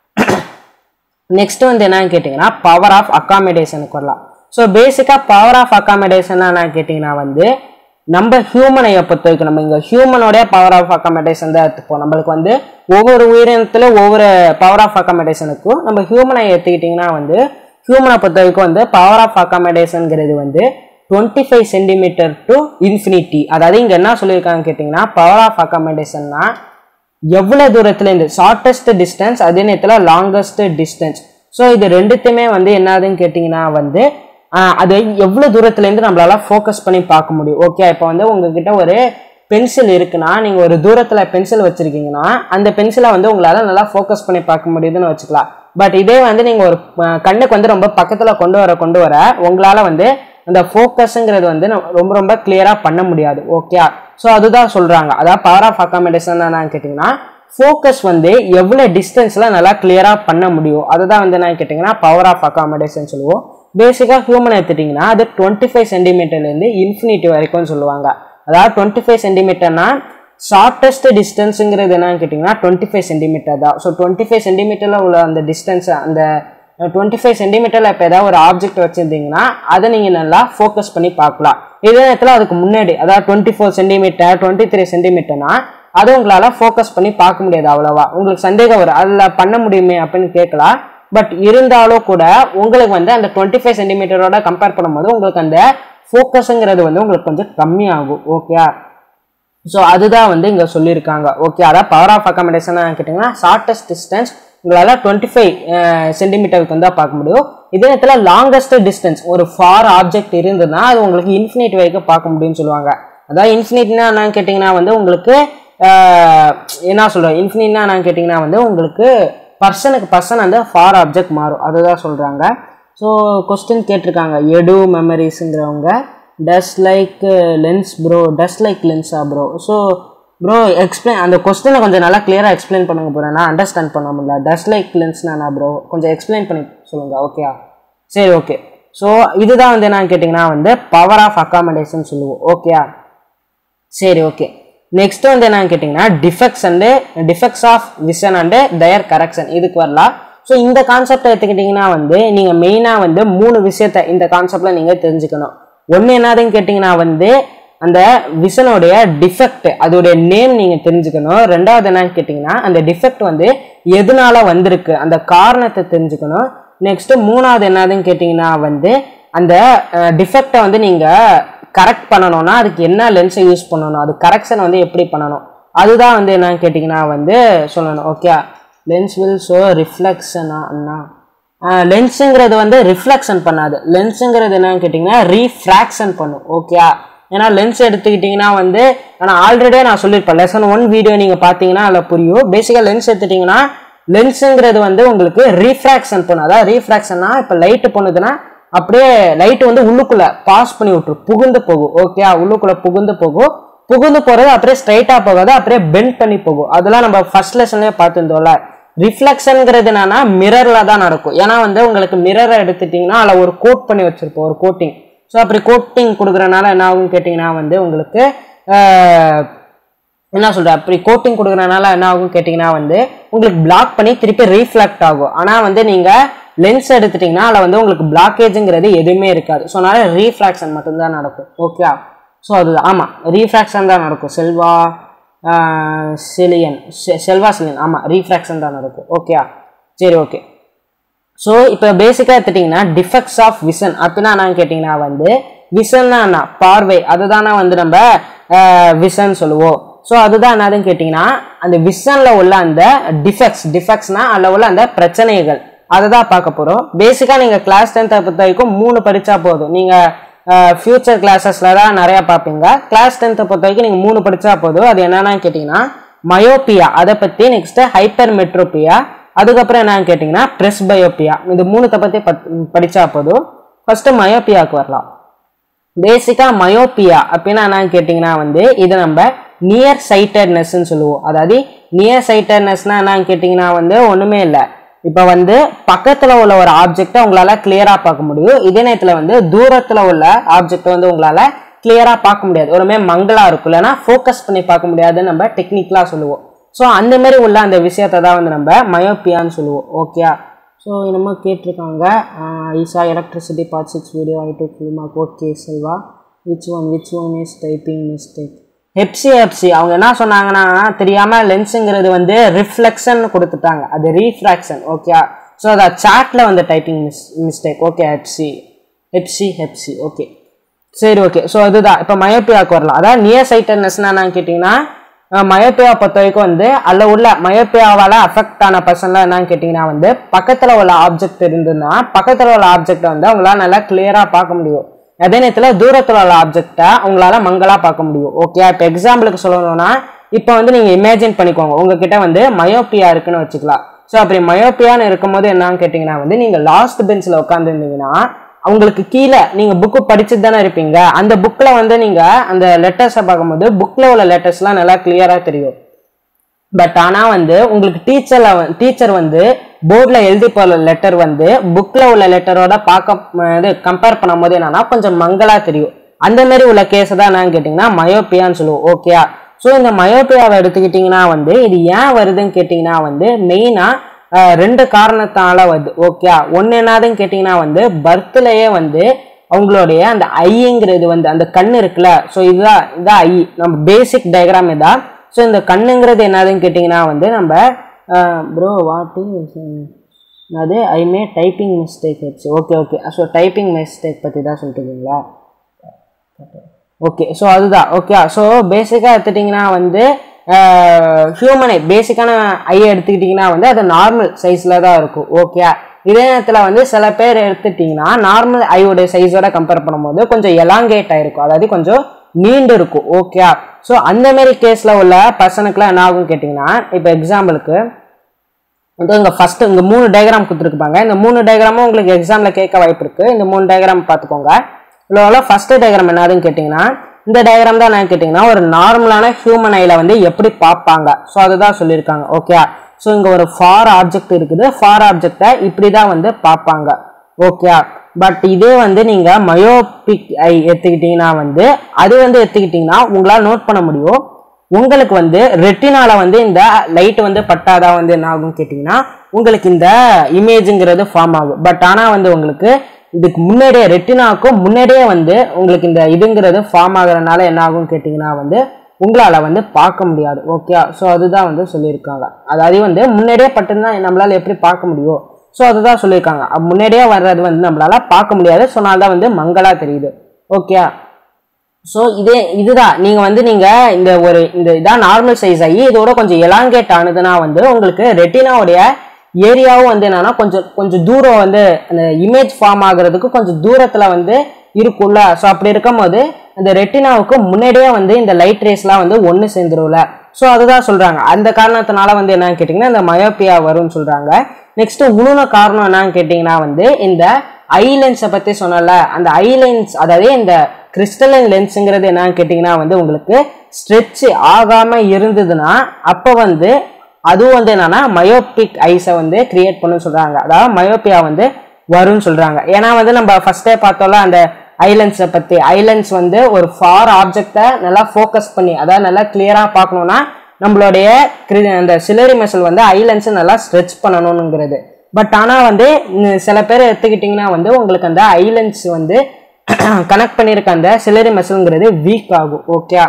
நெக்ஸ்ட் வந்து என்னன்னு கேட்டிங்கன்னா பவர் ஆஃப் அக்காமடேஷனுக்கு வரலாம் ஸோ பேசிக்காக பவர் ஆஃப் அக்காமடேஷன் என்னன்னு கேட்டிங்கன்னா வந்து நம்ம ஹியூமனையை பொறுத்த வரைக்கும் நம்ம இங்கே ஹியூமனோடைய பவர் ஆஃப் அக்காமடேஷன் தான் எடுத்துப்போம் நம்மளுக்கு வந்து ஒவ்வொரு உயிரினத்தில் ஒவ்வொரு பவர் ஆஃப் அக்காமடேஷனுக்கும் நம்ம ஹியூமனை எடுத்துக்கிட்டிங்கன்னா வந்து ஹியூமனை பொறுத்த வரைக்கும் வந்து பவர் ஆஃப் அக்காமடேஷனுங்கிறது வந்து twenty five centimetre to infinity அதாவது இங்கே என்ன சொல்லியிருக்காங்க கேட்டிங்கன்னா பவர் ஆஃப் அக்காமடேஷன்னா எவ்வளோ தூரத்துலேருந்து ஷார்ட்டஸ்ட் டிஸ்டன்ஸ் அதே நேரத்தில் லாங்கஸ்ட் டிஸ்டன்ஸ் ஸோ இது ரெண்டுத்தையுமே வந்து என்னதுன்னு கேட்டிங்கன்னா வந்து ஆஹ், அது எவ்வளோ தூரத்துலேருந்து நம்மளால ஃபோக்கஸ் பண்ணி பார்க்க முடியும் ஓகே இப்போ வந்து உங்ககிட்ட ஒரு பென்சில் இருக்குன்னா நீங்கள் ஒரு தூரத்தில் பென்சில் வச்சுருக்கீங்கன்னா அந்த பென்சிலை வந்து உங்களால் நல்லா ஃபோக்கஸ் பண்ணி பார்க்க முடியுதுன்னு வச்சுக்கலாம் பட் இதே வந்து நீங்கள் ஒரு ஆஹ், கண்ணுக்கு வந்து ரொம்ப பக்கத்தில் கொண்டு வர கொண்டு வர உங்களால் வந்து அந்த ஃபோக்கஸுங்கிறது வந்து நம்ம ரொம்ப ரொம்ப கிளியராக பண்ண முடியாது ஓகே ஸோ அதுதான் சொல்கிறாங்க அதாவது பவர் ஆஃப் அக்காமடேஷன் என்னன்னு கேட்டிங்கன்னா ஃபோக்கஸ் வந்து எவ்வளோ டிஸ்டன்ஸில் நல்லா கிளியராக பண்ண முடியும் அதுதான் வந்து என்ன கேட்டிங்கன்னா பவர் ஆஃப் அக்காமடேஷன் சொல்லுவோம் பேசிக்காக ஹியூமன் எடுத்துட்டிங்கன்னா அது டுவெண்ட்டி ஃபைவ் சென்டிமீட்டர்லேருந்து இன்ஃபினிட்டி வரைக்கும் சொல்லுவாங்க அதாவது டுவெண்ட்டி ஃபைவ் சென்டிமீட்டர்னா ஷார்ட்டஸ்ட் டிஸ்டன்ஸுங்கிறது என்னன்னு கேட்டிங்கன்னா டுவெண்ட்டி ஃபைவ் சென்டிமீட்டர் தான் ஸோ டுவெண்ட்டி ஃபைவ் சென்டிமீட்டரில் உள்ள அந்த டிஸ்டன்ஸ் அந்த டுவெண்ட்டி ஃபைவ் சென்டிமீட்டரில் இப்போ ஏதாவது ஒரு ஆப்ஜெக்ட் வச்சுருந்தீங்கன்னா அதை நீங்கள் நல்லா ஃபோக்கஸ் பண்ணி பார்க்கலாம் இதே நேரத்தில் அதுக்கு முன்னாடி அதாவது twenty four centimetre twenty three சென்டிமீட்டர்னா அதை உங்களால் ஃபோக்கஸ் பண்ணி பார்க்க முடியாது அவ்வளோவா உங்களுக்கு சந்தேகம் வரும் அதில் பண்ண முடியுமே அப்படின்னு கேட்கலாம் பட் இருந்தாலும் கூட உங்களுக்கு வந்து அந்த டுவெண்ட்டி ஃபைவ் சென்டிமீட்டரோட கம்பேர் பண்ணும்போது உங்களுக்கு அந்த ஃபோக்கஸுங்கிறது வந்து உங்களுக்கு கொஞ்சம் கம்மியாகும் ஓகே ஸோ அதுதான் வந்து இங்கே சொல்லியிருக்காங்க ஓகே அதான் பவர் ஆஃப் அக்காமடேஷன் கேட்டிங்கன்னா ஷார்ட்டஸ்ட் டிஸ்டன்ஸ் உங்களால் டுவெண்ட்டி ஃபைவ் சென்டிமீட்டருக்கு வந்து பார்க்க முடியும் இதே நேரத்தில் லாங்கஸ்ட் டிஸ்டன்ஸ் ஒரு ஃபார் ஆப்ஜெக்ட் இருந்ததுன்னா அது உங்களுக்கு இன்ஃபினிட் வரைக்கும் பார்க்க முடியும்னு சொல்லுவாங்க அதாவது இன்ஃபினிட்னா என்னன்னு கேட்டிங்கன்னா வந்து உங்களுக்கு ஆஹ், என்ன சொல்கிறோம் இன்ஃபினிட்னா என்னன்னு கேட்டிங்கன்னா வந்து உங்களுக்கு பர்சனுக்கு பர்சன் அந்த ஃபார் ஆப்ஜெக்ட் மாறும் அதுதான் சொல்கிறாங்க ஸோ கொஸ்டின் கேட்டிருக்காங்க எடு மெமரிஸுங்கிறவங்க does like lens bro does like லென்ஸா ப்ரோ ஸோ ப்ரோ எக்ஸ்பிளைன் அந்த கொஸ்டினை கொஞ்சம் நல்லா கிளியராக எக்ஸ்பிளைன் பண்ணுங்க ப்ரோ நான் அண்டர்ஸ்டாண்ட் பண்ண முடியல டஸ் லைக் லென்ஸ்னா ப்ரோ கொஞ்சம் எக்ஸ்பிளைன் பண்ணி சொல்லுங்கள் ஓகேயா சரி ஓகே ஸோ இதுதான் வந்து என்னன்னு கேட்டிங்கன்னா வந்து பவர் ஆஃப் அக்காமடேஷன் சொல்லுவோம் ஓகேயா சரி ஓகே நெக்ஸ்ட் வந்து என்னன்னு கேட்டிங்கன்னா defects and defects of vision and their correction இதுக்கு வரலாம் ஸோ இந்த கான்செப்டை எடுத்துக்கிட்டிங்கன்னா வந்து நீங்கள் மெயினாக வந்து மூணு விஷயத்த இந்த கான்செப்டில் நீங்கள் தெரிஞ்சுக்கணும் ஒன்று என்னதுன்னு கேட்டிங்கன்னா வந்து அந்த விஷனுடைய டிஃபெக்ட் அதோடைய நேம் நீங்கள் தெரிஞ்சுக்கணும் ரெண்டாவது என்னன்னு கேட்டிங்கன்னா அந்த டிஃபெக்ட் வந்து எதனால வந்திருக்கு அந்த காரணத்தை தெரிஞ்சுக்கணும் நெக்ஸ்ட் மூணாவது என்னதுன்னு கேட்டிங்கன்னா வந்து அந்த டிஃபெக்டை வந்து நீங்கள் கரெக்ட் பண்ணணும்னா அதுக்கு என்ன லென்ஸை யூஸ் பண்ணணும் அது கரெக்ஷன் வந்து எப்படி பண்ணணும் அதுதான் வந்து என்னன்னு கேட்டிங்கன்னா வந்து சொல்லணும் ஓகே லென்ஸ் வில் ஷோ ரிஃப்ளெக்ஷனா அண்ணா லென்ஸுங்கிறது வந்து ரிஃப்ளெக்ஷன் பண்ணாது லென்ஸுங்கிறது என்னன்னு கேட்டிங்கன்னா ரீஃப்ராக்ஷன் பண்ணும் ஓகே ஏன்னா லென்ஸ் எடுத்துக்கிட்டிங்கன்னா வந்து ஆனால் ஆல்ரெடியே நான் சொல்லியிருப்பேன் லெசன் ஒன் வீடியோ நீங்கள் பார்த்தீங்கன்னா அதில் புரியும் பேசிக்காக லென்ஸ் எடுத்துட்டிங்கன்னா லென்ஸுங்கிறது வந்து உங்களுக்கு ரீஃப்ராக்ஷன் பண்ணும் அதாவது ரீஃப்ராக்ஷன்னா இப்போ லைட்டு பண்ணுதுன்னா அப்படியே லைட் வந்து உள்ளுக்குள்ள பாஸ் பண்ணி விட்டுரும் புகுந்து போகும் ஓகே உள்ளுக்குள்ள புகுந்து போகும் புகுந்து போறது அப்படியே ஸ்ட்ரைட்டா போகாது அப்படியே பெண்ட் பண்ணி போகும் அதெல்லாம் நம்ம ஃபர்ஸ்ட் லெசன்லயே பார்த்துருந்தோம்ல ரிஃப்ளெக்ஷனுங்கிறது என்னன்னா மிரர்ல தான் நடக்கும் ஏன்னா வந்து உங்களுக்கு மிரரை எடுத்துட்டீங்கன்னா அதில் ஒரு கோட் பண்ணி வச்சிருப்போம் ஒரு கோட்டிங் ஸோ அப்படி கோட்டிங் கொடுக்குறனால என்ன ஆகும் கேட்டிங்கன்னா வந்து உங்களுக்கு ஆஹ், என்ன சொல்ற அப்படி கோட்டிங் கொடுக்குறனால என்ன ஆகும் கேட்டிங்கன்னா வந்து உங்களுக்கு பிளாக் பண்ணி திருப்பி ரீஃப்ளெக்ட் ஆகும் ஆனால் வந்து நீங்கள் லென்ஸ் எடுத்துட்டிங்கன்னா அதில் வந்து உங்களுக்கு பிளாக்கேஜுங்கிறது எதுவுமே இருக்காது ஸோ அதனால ரீஃப்ராக்ஷன் மட்டும்தான் நடக்கும் ஓகே ஸோ அது ஆமாம் ரீஃப்ராக்ஷன் தான் நடக்கும் செல்வா ஆஹ், செலியன் செ- செல்வா செலியன் ஆமாம் ரீஃப்ராக்ஷன் தான் நடக்கும் ஓகே சரி ஓகே ஸோ இப்போ பேசிக்காக எடுத்துட்டிங்கன்னா டிஃபெக்ட்ஸ் ஆஃப் விஷன் அப்படின்னா என்னன்னு கேட்டிங்கன்னா வந்து விஷன்னா என்ன பார்வை அதுதானே வந்து நம்ம விஷன் சொல்லுவோம் ஸோ அதுதான் என்னதுன்னு கேட்டிங்கன்னா அந்த விஷனில் உள்ள அந்த டிஃபெக்ட்ஸ் டிஃபெக்ட்ஸ்னா அதில் உள்ள அந்த பிரச்சனைகள் அதை தான் பார்க்க போகிறோம் பேசிக்காக நீங்கள் கிளாஸ் டென்த்தை பொறுத்த வரைக்கும் மூணு படித்தா போதும் நீங்கள் ஃபியூச்சர் கிளாஸஸில் தான் நிறையா பார்ப்பீங்க கிளாஸ் டென்த்தை பொறுத்த வரைக்கும் நீங்கள் மூணு படித்தா போதும் அது என்னென்னு கேட்டிங்கன்னா மயோப்பியா அதை பற்றி நெக்ஸ்ட்டு ஹைப்பர் மெட்ரோப்பியா அதுக்கப்புறம் என்னன்னு கேட்டிங்கன்னா ப்ரெஸ் பயோப்பியா இந்த மூணுத்தை பற்றி பத் படித்தா போதும் ஃபஸ்ட்டு மயோப்பியாவுக்கு வரலாம் பேசிக்காக மயோப்பியா அப்படின்னா என்னன்னு கேட்டிங்கன்னா வந்து இது நம்ம நியர் சைட்டட்னஸ்ன்னு சொல்லுவோம் அதாவது நியர் சைட்டட்னஸ்னா என்னன்னு கேட்டிங்கன்னா வந்து ஒன்றுமே இல்லை இப்போ வந்து பக்கத்தில் உள்ள ஒரு ஆப்ஜெக்டை உங்களால் கிளியராக பார்க்க முடியும் இதே நேரத்தில் வந்து தூரத்தில் உள்ள ஆப்ஜெக்டை வந்து உங்களால் கிளியராக பார்க்க முடியாது ஒருமே மங்களா இருக்கும் இல்லைன்னா ஃபோக்கஸ் பண்ணி பார்க்க முடியாதுன்னு நம்ம டெக்னிக்கலாக சொல்லுவோம் ஸோ அந்த மாதிரி உள்ள அந்த விஷயத்தை தான் வந்து நம்ம மயோப்பியான்னு சொல்லுவோம் ஓகே ஸோ என்னமோ கேட்டிருக்காங்க ஈசா electricity part six video I do ஃபில்மார்க் okay Selva which one which one is typing mistake Hepsi Hepsi அவங்க என்ன சொன்னாங்கன்னா தெரியாம லென்ஸுங்கிறது வந்து ரிஃப்ளெக்ஷன் கொடுத்துட்டாங்க அது ரீஃப்ராக்ஷன் ஓகே ஸோ அதை சாட்ல வந்து typing miss mistake okay Hepsi Hepsi Hepsi okay சரி ஓகே ஸோ அதுதான் இப்போ மயோப்பியாவுக்கு வரலாம் அதாவது நியர் சைட்டட்னஸ்னா என்னன்னு கேட்டிங்கன்னா மயோப்பியா பொறுத்த வரைக்கும் வந்து அதில் உள்ள மயோப்பியாவால் அஃபெக்ட் ஆன பர்சன்லாம் என்னன்னு கேட்டிங்கன்னா வந்து பக்கத்தில் உள்ள ஆப்ஜெக்ட் இருந்ததுன்னா பக்கத்தில் உள்ள ஆப்ஜெக்டை வந்து அவங்களால நல்லா கிளியராக பார்க்க முடியும் அதே நேரத்தில் தூரத்தில் உள்ள ஆப்ஜெக்டை அவங்களால மங்கலாக பார்க்க முடியும் ஓகே இப்போ எக்ஸாம்பிளுக்கு சொல்லணும்னா இப்போ வந்து நீங்கள் இமேஜின் பண்ணிக்கோங்க உங்ககிட்ட வந்து மயோப்பியா இருக்குன்னு வச்சுக்கலாம் ஸோ அப்படி மயோப்பியான்னு இருக்கும்போது என்னன்னு கேட்டிங்கன்னா வந்து நீங்கள் லாஸ்ட் பெஞ்சில் உட்காந்துருந்தீங்கன்னா அவங்களுக்கு கீழே நீங்க புக்கு படிச்சுட்டு தானே இருப்பீங்க அந்த புக்ல வந்து நீங்க அந்த லெட்டர்ஸை பார்க்கும்போது புக்ல உள்ள லெட்டர்ஸ்லாம் நல்லா கிளியரா தெரியும் பட் ஆனா வந்து உங்களுக்கு டீச்சர்ல டீச்சர் வந்து போர்டில் எழுதி போற லெட்டர் வந்து புக்ல உள்ள லெட்டரோட பார்க்க இது கம்பேர் பண்ணும்போது என்னன்னா கொஞ்சம் மங்களா தெரியும் அந்த மாதிரி உள்ள கேஸ் தான் என்னன்னு கேட்டிங்கன்னா மயோப்பியான்னு சொல்லுவோம் ஓகேயா ஸோ இந்த மயோப்பியாவை எடுத்துக்கிட்டிங்கன்னா வந்து இது ஏன் வருதுன்னு கேட்டிங்கன்னா வந்து மெயினாக ரெண்டு காரணத்தால வருது ஓகே ஒன்று என்னதுன்னு கேட்டிங்கன்னா வந்து பர்த்லேயே வந்து அவங்களுடைய அந்த ஐங்கிறது வந்து அந்த கண் இருக்குல்ல ஸோ இதுதான் இதுதான் ஐ நம்ம பேசிக் டயக்ராம் இதான் ஸோ இந்த கண்ணுங்கிறது என்னதுன்னு கேட்டிங்கன்னா வந்து நம்ம ப்ரோ வாட்டு அது ஐ மே டைப்பிங் மிஸ்டேக் ஆச்சு okay okay so typing mistake பற்றி தான் சொல்லிட்டு இருக்கீங்களா ஓகே ஸோ அதுதான் ஓகே ஸோ பேசிக்காக எடுத்துட்டிங்கன்னா வந்து ஹியூமனை பேசிக்கான ஐ எடுத்துக்கிட்டிங்கன்னா வந்து அது நார்மல் சைஸில் தான் இருக்கும் ஓகே இதே நேரத்தில் வந்து சில பேர் எடுத்துட்டிங்கன்னா நார்மல் ஐயோட சைஸோட கம்பேர் பண்ணும்போது கொஞ்சம் எலாங்கேட் ஆயிருக்கும் அதாவது கொஞ்சம் நீண்டு இருக்கும் ஓகே ஸோ அந்த மாதிரி கேஸில் உள்ள பர்சனுக்குலாம் என்ன ஆகும் கேட்டிங்கன்னா இப்போ எக்ஸாம்பிளுக்கு வந்து இங்கே ஃபஸ்ட்டு இங்கே மூணு டயக்ராம் கொடுத்துருப்பாங்க இந்த மூணு டயக்ராமும் உங்களுக்கு எக்ஸாமில் கேட்க வாய்ப்பு இருக்குது இந்த மூணு டயக்ராம் பார்த்துக்கோங்க இதில் ஃபஸ்ட்டு டயக்ராம் என்னதுன்னு கேட்டிங்கன்னா இந்த டயக்ராம் தான் என்ன கேட்டிங்கன்னா ஒரு நார்மலான ஹியூமன் ஐல வந்து எப்படி பார்ப்பாங்க ஸோ அதுதான் சொல்லியிருக்காங்க ஓகே ஸோ இங்கே ஒரு ஃபார் ஆப்ஜெக்ட் இருக்குது ஃபார் ஆப்ஜெக்டை இப்படி தான் வந்து பார்ப்பாங்க ஓகே பட் இதே வந்து நீங்கள் மயோபிக் ஐ எடுத்துக்கிட்டிங்கன்னா வந்து அது வந்து எடுத்துக்கிட்டிங்கன்னா உங்களால் நோட் பண்ண முடியும் உங்களுக்கு வந்து ரெட்டினால வந்து இந்த லைட் வந்து பட்டாதான் வந்து என்ன ஆகும் கேட்டிங்கன்னா உங்களுக்கு இந்த இமேஜுங்கிறது ஃபார்ம் ஆகும் பட் ஆனால் வந்து உங்களுக்கு இதுக்கு முன்னாடியே ரெட்டினாவுக்கும் முன்னாடியே வந்து உங்களுக்கு இந்த இதுங்கிறது ஃபார்ம் ஆகுறதுனால என்ன ஆகும் கேட்டிங்கன்னா வந்து உங்களால் வந்து பார்க்க முடியாது ஓகே ஸோ அதுதான் வந்து சொல்லியிருக்காங்க அதாவது வந்து முன்னாடியே பட்டுதான் நம்மளால் எப்படி பார்க்க முடியும் ஸோ அதுதான் சொல்லியிருக்காங்க அப்ப முன்னாடியே வர்றது வந்து நம்மளால பார்க்க முடியாது ஸோ தான் வந்து மங்களா தெரியுது ஓகே ஸோ இதே இதுதான் நீங்கள் வந்து நீங்கள் இந்த ஒரு இந்த இதான் நார்மல் சைஸ் ஆகி இதோட கொஞ்சம் எலாங்கேட் ஆனதுன்னா வந்து உங்களுக்கு ரெட்டினாவுடைய ஏரியாவும் வந்து என்னன்னா கொஞ்சம் கொஞ்சம் தூரம் வந்து அந்த இமேஜ் ஃபார்ம் ஆகுறதுக்கு கொஞ்சம் தூரத்தில் வந்து இருக்கும்ல ஸோ அப்படி இருக்கும்போது அந்த ரெட்டினாவுக்கு முன்னாடியே வந்து இந்த லைட் ரேஸ்லாம் வந்து ஒன்று சேர்ந்துரும்ல ஸோ அதுதான் சொல்கிறாங்க அந்த காரணத்தினால வந்து என்னன்னு கேட்டிங்கன்னா இந்த மயோப்பியா வரும்னு சொல்கிறாங்க நெக்ஸ்ட் உணுன காரணம் என்னன்னு கேட்டிங்கன்னா வந்து இந்த ஐ லென்ஸை பற்றி சொன்னல அந்த ஐ லென்ஸ் அதாவது இந்த கிறிஸ்டலின் லென்ஸுங்கிறது என்னன்னு கேட்டிங்கன்னா வந்து உங்களுக்கு ஸ்ட்ரெச் ஆகாமல் இருந்ததுன்னா அப்போ வந்து அதுவும் வந்து என்னன்னா மயோபிக் ஐஸை வந்து கிரியேட் பண்ணுன்னு சொல்கிறாங்க அதாவது மயோப்பியா வந்து வரும்னு சொல்கிறாங்க ஏன்னா வந்து நம்ம ஃபஸ்ட்டே பார்த்தோம்ல அந்த ஐலண்ட்ஸை பற்றி ஐலண்ட்ஸ் வந்து ஒரு ஃபார் ஆப்ஜெக்டை நல்லா ஃபோக்கஸ் பண்ணி அதாவது நல்லா கிளியராக பார்க்கணுன்னா நம்மளுடைய கிரி- அந்த சிலரி மசில் வந்து ஐலண்ட்ஸை நல்லா ஸ்ட்ரெச் பண்ணணுங்கிறது பட் ஆனால் வந்து ம், சில பேர் எடுத்துக்கிட்டிங்கன்னா வந்து உங்களுக்கு அந்த ஐலண்ட்ஸ் வந்து கனெக்ட் பண்ணியிருக்க அந்த சிலரி மசில்ங்கிறது வீக் ஆகும் ஓகே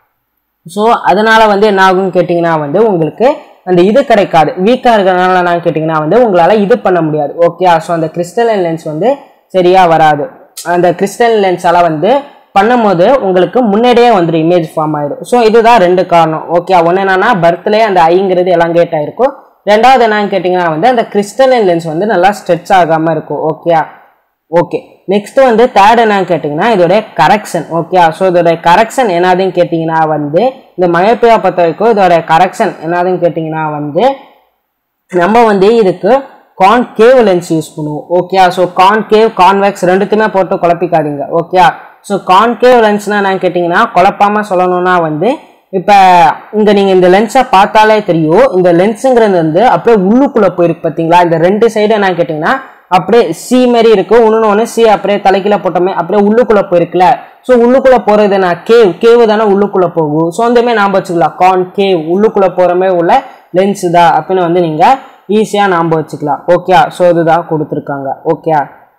ஸோ அதனால வந்து என்ன ஆகும்னு கேட்டிங்கன்னா வந்து உங்களுக்கு அந்த இது கிடைக்காது வீக்காக இருக்கிறதுனால நான் கேட்டிங்கன்னா வந்து உங்களால் இது பண்ண முடியாது ஓகே ஸோ அந்த கிறிஸ்டலின் லென்ஸ் வந்து சரியாக வராது அந்த கிறிஸ்டல் லென்ஸால் வந்து பண்ணும்போது உங்களுக்கு முன்னாடியே வந்துடும் இமேஜ் ஃபார்ம் ஆயிடும் ஸோ இதுதான் ரெண்டு காரணம் ஓகே ஒன்று என்னன்னா பர்த்லேயே அந்த ஐங்கிறது எலாங்கேட் ஆயிருக்கும் ரெண்டாவது என்னன்னு கேட்டிங்கன்னா வந்து அந்த கிறிஸ்டலின் லென்ஸ் வந்து நல்லா ஸ்ட்ரெச் ஆகாமல் இருக்கும் ஓகே ஓகே நெக்ஸ்ட் வந்து தேர்ட் என்னன்னு கேட்டிங்கன்னா இதோடைய கரெக்ஷன் ஓகே ஸோ இதோடைய கரெக்ஷன் என்னதுன்னு கேட்டிங்கன்னா வந்து இந்த மயோப்பியா பொறுத்த வரைக்கும் இதோடைய கரெக்ஷன் என்னதுன்னு கேட்டிங்கன்னா வந்து நம்ம வந்து இதுக்கு கான்கேவ் லென்ஸ் யூஸ் பண்ணுவோம் ஓகே ஸோ கான்கேவ் கான்வெக்ஸ் ரெண்டுத்தையுமே போட்டு குழப்பிக்காதீங்க ஓகே ஸோ கான்கேவ் லென்ஸ்னா என்னன்னு கேட்டிங்கன்னா குழப்பாம சொல்லணும்னா வந்து இப்போ இங்கே நீங்கள் இந்த லென்ஸை பார்த்தாலே தெரியும் இந்த லென்ஸுங்கிறது வந்து அப்படியே உள்ளுக்குள்ளே போயிருக்கு பார்த்தீங்களா இந்த ரெண்டு சைடு என்ன கேட்டிங்கன்னா அப்படியே சி மாதிரி இருக்கு இன்னொன்று ஒன்று சி அப்படியே தலைக்கீழ போட்டோமே அப்படியே உள்ளுக்குள்ளே போயிருக்குல்ல ஸோ உள்ளுக்குள்ளே போகிறது நான் கேவ் கேவ் தானே உள்ளுக்குள்ளே போகும் ஸோ அந்தமே ஞாபகம் வச்சுக்கலாம் கான் கேவ் உள்ளுக்குள்ளே போகிறமே உள்ள லென்ஸ் தான் அப்படின்னு வந்து நீங்கள் ஈஸியாக ஞாபகம் வச்சுக்கலாம் ஓகே ஸோ இதுதான் கொடுத்துருக்காங்க ஓகே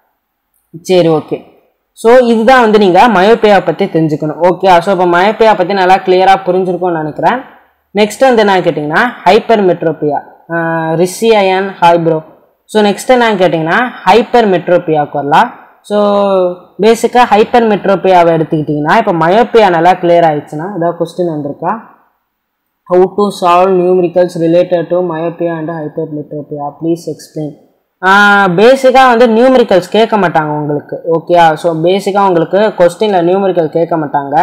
சரி ஓகே ஸோ இதுதான் வந்து நீங்கள் மயோப்பியா பற்றி தெரிஞ்சுக்கணும் ஓகே ஸோ இப்போ மயோப்பியா பற்றி நல்லா கிளியராக புரிஞ்சிருக்கும்னு நினைக்கிறேன் நெக்ஸ்ட் வந்து என்ன கேட்டிங்கன்னா ஹைப்பர் மெட்ரோபியா ரிஷியன் ஹைப்ரோ ஸோ நெக்ஸ்ட் என்னன்னு கேட்டிங்கன்னா ஹைப்பர் மெட்ரோபியாவுக்கு வரலாம் ஸோ பேசிக்காக ஹைப்பர் மெட்ரோபியாவை எடுத்துக்கிட்டிங்கன்னா இப்போ மயோப்பியா நல்லா கிளியர் ஆயிடுச்சுன்னா ஏதாவது கொஸ்டின் வந்திருக்கா how to solve numericals related to myopia and hypermetropia please explain பேசிக்காக வந்து நியூமரிக்கல்ஸ் கேட்க மாட்டாங்க உங்களுக்கு ஓகே ஸோ பேசிக்காக உங்களுக்கு கொஸ்டினில் நியூமரிக்கல் கேட்க மாட்டாங்க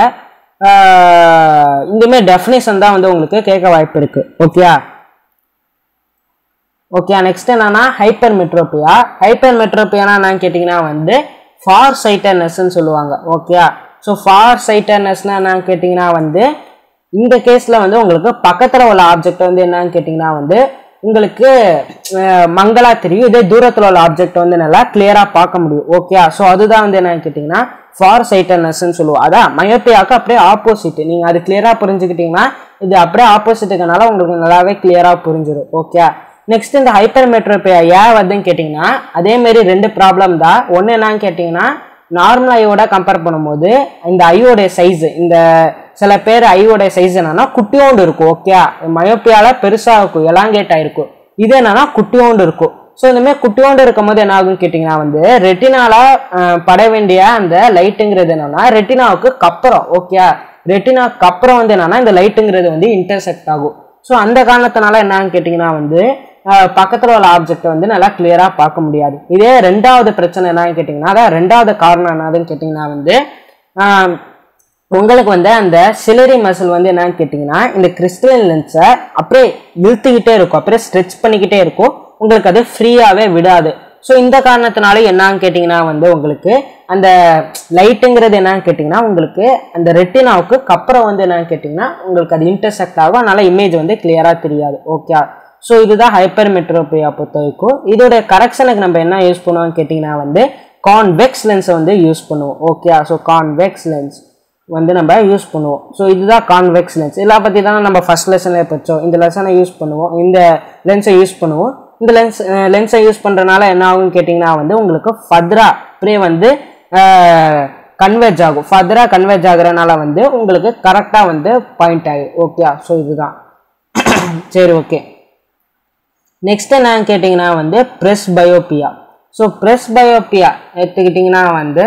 ஆஹ் இந்தமாரி டெஃபினேஷன் தான் வந்து உங்களுக்கு கேட்க வாய்ப்பு இருக்குது ஓகே ஓகே நெக்ஸ்ட் என்னன்னா ஹைப்பர் மெட்ரோபியா ஹைப்பர் மெட்ரோபியானா என்னன்னு கேட்டிங்கன்னா வந்து ஃபார் சைட்டர்னஸ்ன்னு சொல்லுவாங்க ஓகே ஸோ ஃபார் சைட்டர்னஸ்னா என்னன்னு கேட்டிங்கன்னா வந்து இந்த கேஸில் வந்து உங்களுக்கு பக்கத்தில் உள்ள ஆப்ஜெக்ட் வந்து என்னன்னு கேட்டிங்கன்னா வந்து உங்களுக்கு அஹ், மங்களா தெரியும் இதே தூரத்தில் உள்ள ஆப்ஜெக்ட் வந்து நல்லா கிளியராக பார்க்க முடியும் ஓகே ஸோ அதுதான் வந்து என்னன்னு கேட்டிங்கன்னா ஃபார் சைட்டர்னஸ்ன்னு சொல்லுவோம் அதான் மயோப்பியாவுக்கு அப்படியே ஆப்போசிட் நீங்கள் அது கிளியராக புரிஞ்சுக்கிட்டீங்கன்னா இது அப்படியே ஆப்போசிட்டுக்கனால உங்களுக்கு நல்லாவே கிளியராக புரிஞ்சிடும் ஓகே நெக்ஸ்ட் இந்த ஹைப்பர் மெட்ரோபியா ஏன் வருதுன்னு கேட்டிங்கன்னா அதே மாதிரி ரெண்டு ப்ராப்ளம் தான் ஒன்று என்னன்னு கேட்டிங்கன்னா நார்மல் ஐயோட கம்பேர் பண்ணும்போது இந்த ஐயோடைய சைஸ் இந்த சில பேர் ஐயோட சைஸ் என்னன்னா குட்டியோண்டு இருக்கும் ஓகே மயோப்பியால பெருசாக இருக்கும் எலாங்கேட் ஆயிருக்கும் இது என்னன்னா குட்டியோண்டு இருக்கும் ஸோ இந்த மாதிரி குட்டியோண்டு இருக்கும் போது என்ன ஆகும்னு கேட்டிங்கன்னா வந்து ரெட்டினால பட வேண்டிய அந்த லைட்டுங்கிறது என்னன்னா ரெட்டினாவுக்கு கப்புறம் ஓகே ரெட்டினாக்கு அப்புறம் வந்து என்னன்னா இந்த லைட்டுங்கிறது வந்து இன்டர்செக்ட் ஆகும் ஸோ அந்த காரணத்தினால என்னன்னு கேட்டிங்கன்னா வந்து அஹ், பக்கத்துல உள்ள ஆப்ஜெக்ட் வந்து நல்லா கிளியரா பார்க்க முடியாது இதே ரெண்டாவது பிரச்சனை என்னன்னு கேட்டிங்கன்னா அதான் ரெண்டாவது காரணம் என்னதுன்னு கேட்டிங்கன்னா வந்து ஆஹ், உங்களுக்கு வந்து அந்த சிலரி மசில் வந்து என்னன்னு கேட்டிங்கன்னா இந்த கிறிஸ்டலின் லென்ஸை அப்படியே இழுத்துக்கிட்டே இருக்கும் அப்படியே ஸ்ட்ரெச் பண்ணிக்கிட்டே இருக்கும் உங்களுக்கு அது ஃப்ரீயாகவே விடாது ஸோ இந்த காரணத்தினால என்னன்னு கேட்டிங்கன்னா வந்து உங்களுக்கு அந்த லைட்டுங்கிறது என்னன்னு கேட்டிங்கன்னா உங்களுக்கு அந்த ரெட்டினாவுக்கு அப்புறம் வந்து என்னன்னு கேட்டிங்கன்னா உங்களுக்கு அது இன்டர்செக்ட் ஆகும் அதனால இமேஜ் வந்து கிளியராக தெரியாது ஓகே ஸோ இதுதான் ஹைப்பர் மெட்ரோபியா பொறுத்த வரைக்கும் இதோட கரெக்ஷனுக்கு நம்ம என்ன யூஸ் பண்ணுவோம்னு கேட்டிங்கன்னா வந்து கான்வெக்ஸ் லென்ஸை வந்து யூஸ் பண்ணுவோம் ஓகே ஸோ கான்வெக்ஸ் லென்ஸ் வந்து நம்ம யூஸ் பண்ணுவோம் ஸோ இதுதான் கான்வெக்ஸ் லென்ஸ் இதெல்லாம் பற்றி தானே நம்ம ஃபஸ்ட் லெசனில் படித்தோம் இந்த லெசனை யூஸ் பண்ணுவோம் இந்த லென்ஸை யூஸ் பண்ணுவோம் இந்த லென்ஸ் லென்ஸை யூஸ் பண்ணுறதுனால என்ன ஆகும்னு கேட்டிங்கன்னா வந்து உங்களுக்கு ஃபர்தரா அப்படியே வந்து கன்வெர்ஜ் ஆகும் ஃபர்தராக கன்வெர்ஜ் ஆகுறதுனால வந்து உங்களுக்கு கரெக்டாக வந்து பாயிண்ட் ஆகும் ஓகே ஸோ இதுதான் சரி ஓகே நெக்ஸ்ட் என்னன்னு கேட்டிங்கன்னா வந்து presbyopia so presbyopia எடுத்துக்கிட்டிங்கன்னா வந்து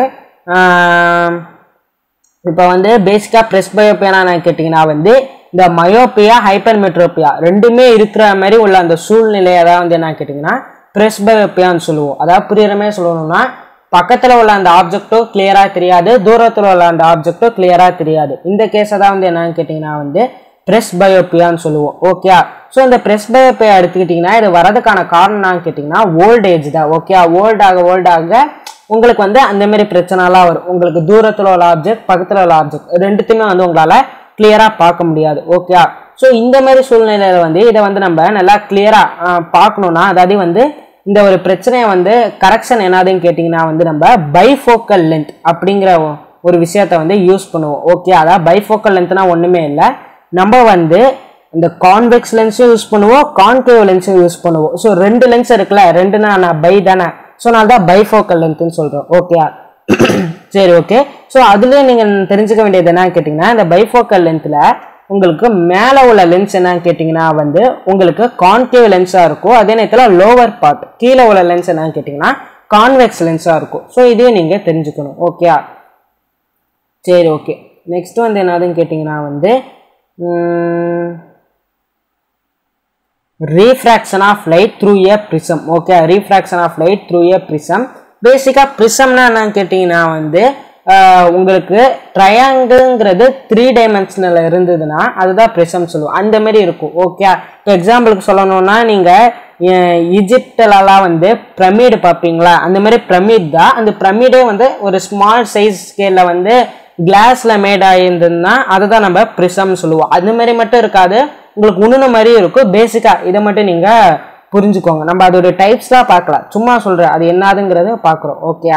இப்போ வந்து பேசிக்காக ப்ரெஸ் பயோபியானா என்ன கேட்டிங்கன்னா வந்து இந்த மயோபியா ஹைப்பர் மெட்ரோபியா ரெண்டுமே இருக்கிற மாதிரி உள்ள அந்த சூழ்நிலை அதாவது வந்து என்ன கேட்டிங்கன்னா ப்ரெஸ் பயோபியான்னு சொல்லுவோம் அதாவது புரியுற மாதிரி சொல்லணும்னா பக்கத்தில் உள்ள அந்த ஆப்ஜெக்ட்டும் கிளியராக தெரியாது தூரத்தில் உள்ள அந்த ஆப்ஜெக்ட்டும் கிளியராக தெரியாது இந்த கேஸை தான் வந்து என்னன்னு கேட்டிங்கன்னா வந்து ப்ரெஸ் பயோபியான்னு சொல்லுவோம் ஓகே ஸோ இந்த ப்ரெஸ் பயோபியா எடுத்துக்கிட்டிங்கன்னா இது வரதுக்கான காரணம் என்னன்னு கேட்டிங்கன்னா ஓல்ட் ஏஜ் தான் ஓகே ஓல்ட் ஆக ஓல்ட் ஆக உங்களுக்கு வந்து அந்த மாதிரி பிரச்சனைலாம் வரும் உங்களுக்கு தூரத்தில் உள்ள ஆப்ஜெக்ட் பக்கத்தில் உள்ள ஆப்ஜெக்ட் ரெண்டுத்தையுமே வந்து உங்களால் கிளியராக பார்க்க முடியாது ஓகே ஸோ இந்த மாதிரி சூழ்நிலையில் வந்து இதை வந்து நம்ம நல்லா கிளியராக பார்க்கணுன்னா அதாவது வந்து இந்த ஒரு பிரச்சனையை வந்து கரெக்ஷன் என்னதுன்னு கேட்டிங்கன்னா வந்து நம்ம பைஃபோக்கல் லென்த் அப்படிங்கிற ஒரு விஷயத்த வந்து யூஸ் பண்ணுவோம் ஓகே அதாவது பைஃபோக்கல் லென்த்னா ஒன்றுமே இல்லை நம்ம வந்து இந்த கான்வெக்ஸ் லென்ஸும் யூஸ் பண்ணுவோம் கான்கேவ் லென்ஸும் யூஸ் பண்ணுவோம் ஸோ ரெண்டு லென்ஸ் இருக்குல்ல ரெண்டுனா நான் பை தானே ஸோ நான் தான் பைஃபோக்கல் லென்த்னு சொல்கிறோம் ஓகே சரி ஓகே ஸோ அதுலேயே நீங்கள் தெரிஞ்சுக்க வேண்டியது என்னன்னு கேட்டிங்கன்னா இந்த பைஃபோக்கல் லென்த்தில் உங்களுக்கு மேலே உள்ள லென்ஸ் என்னன்னு கேட்டிங்கன்னா வந்து உங்களுக்கு கான்கேவ் லென்ஸாக இருக்கும் அதே நேரத்தில் லோவர் பார்ட் கீழே உள்ள லென்ஸ் என்னன்னு கேட்டிங்கன்னா கான்வெக்ஸ் லென்ஸாக இருக்கும் ஸோ இதையும் நீங்கள் தெரிஞ்சுக்கணும் ஓகே சரி ஓகே நெக்ஸ்ட் வந்து என்னதுன்னு கேட்டிங்கன்னா வந்து refraction of light through a prism okay refraction of light through a prism பேசிக்காக ப்ரிசம்னா என்னன்னு கேட்டிங்கன்னா வந்து உங்களுக்கு ட்ரையாங்கிள்ங்கிறது த்ரீ டைமென்ஷனில் இருந்ததுன்னா அதுதான் ப்ரிசம் சொல்லுவோம் அந்த மாதிரி இருக்கும் ஓகே இப்போ எக்ஸாம்பிளுக்கு சொல்லணும்னா நீங்கள் ஈஜிப்டிலலாம் வந்து பிரமிடு பார்ப்பீங்களா அந்த மாதிரி பிரமிட் தான் அந்த பிரமிடே வந்து ஒரு ஸ்மால் சைஸ் ஸ்கேலில் வந்து கிளாஸில் மேட் ஆகியிருந்ததுன்னா அதை தான் நம்ம ப்ரிசம் சொல்லுவோம் அது மாதிரி மட்டும் இருக்காது உங்களுக்கு உண்ணுன மாதிரியும் இருக்கும் பேசிக்காக இதை மட்டும் நீங்கள் புரிஞ்சுக்கோங்க நம்ம அதோட டைப்ஸ்லாம் பார்க்கலாம் சும்மா சொல்கிறேன் அது என்னதுங்கிறத பார்க்குறோம் ஓகே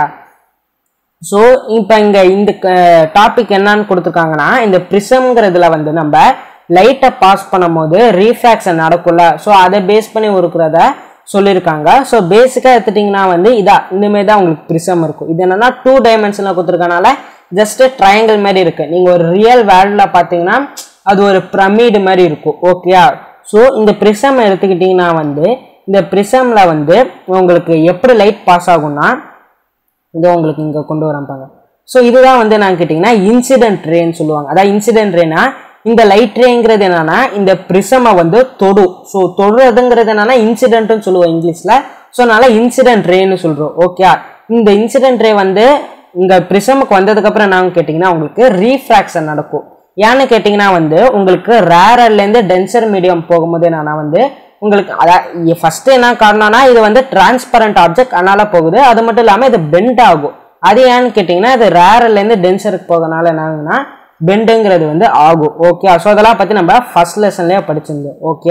ஸோ இப்போ இங்கே இந்த டாபிக் என்னன்னு கொடுத்துருக்காங்கன்னா இந்த ப்ரிசம்ங்கிறதுல வந்து நம்ம லைட்டை பாஸ் பண்ணும்போது ரீஃப்ராக்ஷன் நடக்கும்ல ஸோ அதை பேஸ் பண்ணி இருக்கிறத சொல்லியிருக்காங்க ஸோ பேசிக்காக எடுத்துட்டிங்கன்னா வந்து இதா இந்தமாரி தான் உங்களுக்கு ப்ரிசம் இருக்கும் இது என்னன்னா டூ டைமென்ஷனில் கொடுத்துருக்கனால ஜஸ்ட் ட்ரையாங்கிள் மாதிரி இருக்குது நீங்கள் ஒரு ரியல் வேர்ல்டில் பார்த்தீங்கன்னா அது ஒரு பிரமிடு மாதிரி இருக்கும் ஓகேயா ஸோ இந்த ப்ரிசம் எடுத்துக்கிட்டிங்கன்னா வந்து இந்த ப்ரிசமில் வந்து உங்களுக்கு எப்படி லைட் பாஸ் ஆகும்னா இதோ உங்களுக்கு இங்கே கொண்டு வரப்பாங்க ஸோ இதுதான் வந்து நான் கேட்டிங்கன்னா இன்சிடென்ட் ரேன்னு சொல்லுவாங்க அதாவது இன்சிடென்ட் ரேனா இந்த லைட் ரேங்கிறது என்னன்னா இந்த ப்ரிசமை வந்து தொடும் ஸோ தொடுறதுங்கிறது என்னன்னா இன்சிடென்ட்னு சொல்லுவோம் இங்கிலீஷில் ஸோ அதனால இன்சிடென்ட் ரேன்னு சொல்கிறோம் ஓகே இந்த இன்சிடென்ட் ரே வந்து இந்த ப்ரிசமுக்கு வந்ததுக்கப்புறம் என்னன்னு கேட்டிங்கன்னா உங்களுக்கு ரீஃப்ராக்ஷன் நடக்கும் ஏன்னு கேட்டிங்கன்னா வந்து உங்களுக்கு ரேரர்லேருந்து டென்சர் மீடியம் போகும்போது என்னன்னா வந்து உங்களுக்கு அதான் ஃபர்ஸ்ட் என்ன காரணம்னா இது வந்து டிரான்ஸ்பரண்ட் ஆப்ஜெக்ட் அதனால போகுது அது மட்டும் இல்லாமல் இது பெண்ட் ஆகும் அது ஏன்னு கேட்டிங்கன்னா இது ரேரர்லேருந்து டென்சருக்கு போகிறதுனால என்னங்கன்னா பெண்டுங்கிறது வந்து ஆகும் ஓகே ஸோ அதெல்லாம் பற்றி நம்ம ஃபர்ஸ்ட் லெசன்லேயே படிச்சிருந்தோம் ஓகே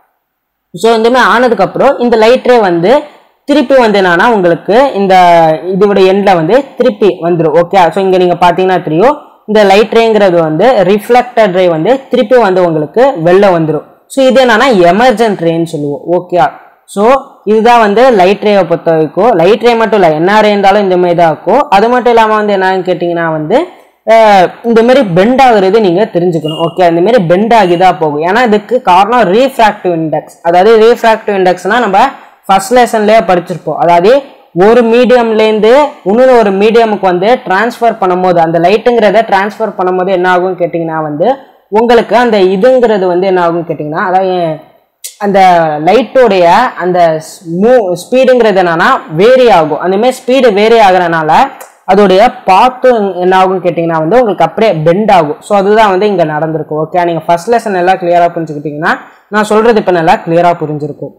ஸோ இந்த மாதிரி ஆனதுக்கப்புறம் இந்த லைட்ரே வந்து திருப்பி வந்து என்னன்னா உங்களுக்கு இந்த இதோட எண்டில் வந்து திருப்பி வந்துடும் ஓகே ஸோ இங்கே நீங்கள் பார்த்தீங்கன்னா தெரியும் இந்த லைட் ரேங்கிறது வந்து ரிஃப்ளெக்டட் ரே வந்து திருப்பி வந்து உங்களுக்கு வெளில வந்துடும் ஸோ இது என்னன்னா எமர்ஜென்ட் ரேன்னு சொல்லுவோம் ஓகே ஸோ இதுதான் வந்து லைட் ரேவை பொறுத்த வரைக்கும் லைட் ரே மட்டும் இல்லை என்ன ரே இருந்தாலும் இந்த மாதிரி தான் இருக்கும் அது மட்டும் இல்லாமல் வந்து என்னன்னு கேட்டிங்கன்னா வந்து இந்த மாதிரி பெண்ட் ஆகுறது நீங்கள் தெரிஞ்சுக்கணும் ஓகே இந்த மாதிரி பெண்ட் ஆகி தான் போகும் ஏன்னா இதுக்கு காரணம் ரீஃப்ராக்டிவ் இண்டெக்ஸ் அதாவது ரீஃப்ராக்டிவ் இண்டெக்ஸ்னால் நம்ம ஃபர்ஸ்ட் லெசன்லேயே படிச்சிருப்போம் அதாவது ஒரு மீடியம்லேருந்து இன்னொரு ஒரு மீடியமுக்கு வந்து டிரான்ஸ்ஃபர் பண்ணும்போது அந்த லைட்டுங்கிறத டிரான்ஸ்ஃபர் பண்ணும்போது என்ன ஆகும் கேட்டிங்கன்னா வந்து உங்களுக்கு அந்த இதுங்கிறது வந்து என்ன ஆகும் கேட்டிங்கன்னா அதாவது அந்த லைட்டோடைய அந்த மூ ஸ்பீடுங்கிறது என்னன்னா வேரி ஆகும் அந்தமாதிரி ஸ்பீடு வேரி ஆகுறனால அதோடைய பாத்து என்ன ஆகும் கேட்டிங்கன்னா வந்து உங்களுக்கு அப்படியே பெண்ட் ஆகும் ஸோ அதுதான் வந்து இங்கே நடந்திருக்கும் ஓகே நீங்கள் ஃபர்ஸ்ட் லெசன் எல்லாம் கிளியராக புரிஞ்சுக்கிட்டிங்கன்னா நான் சொல்கிறது இப்போ நல்லா கிளியராக புரிஞ்சிருக்கும்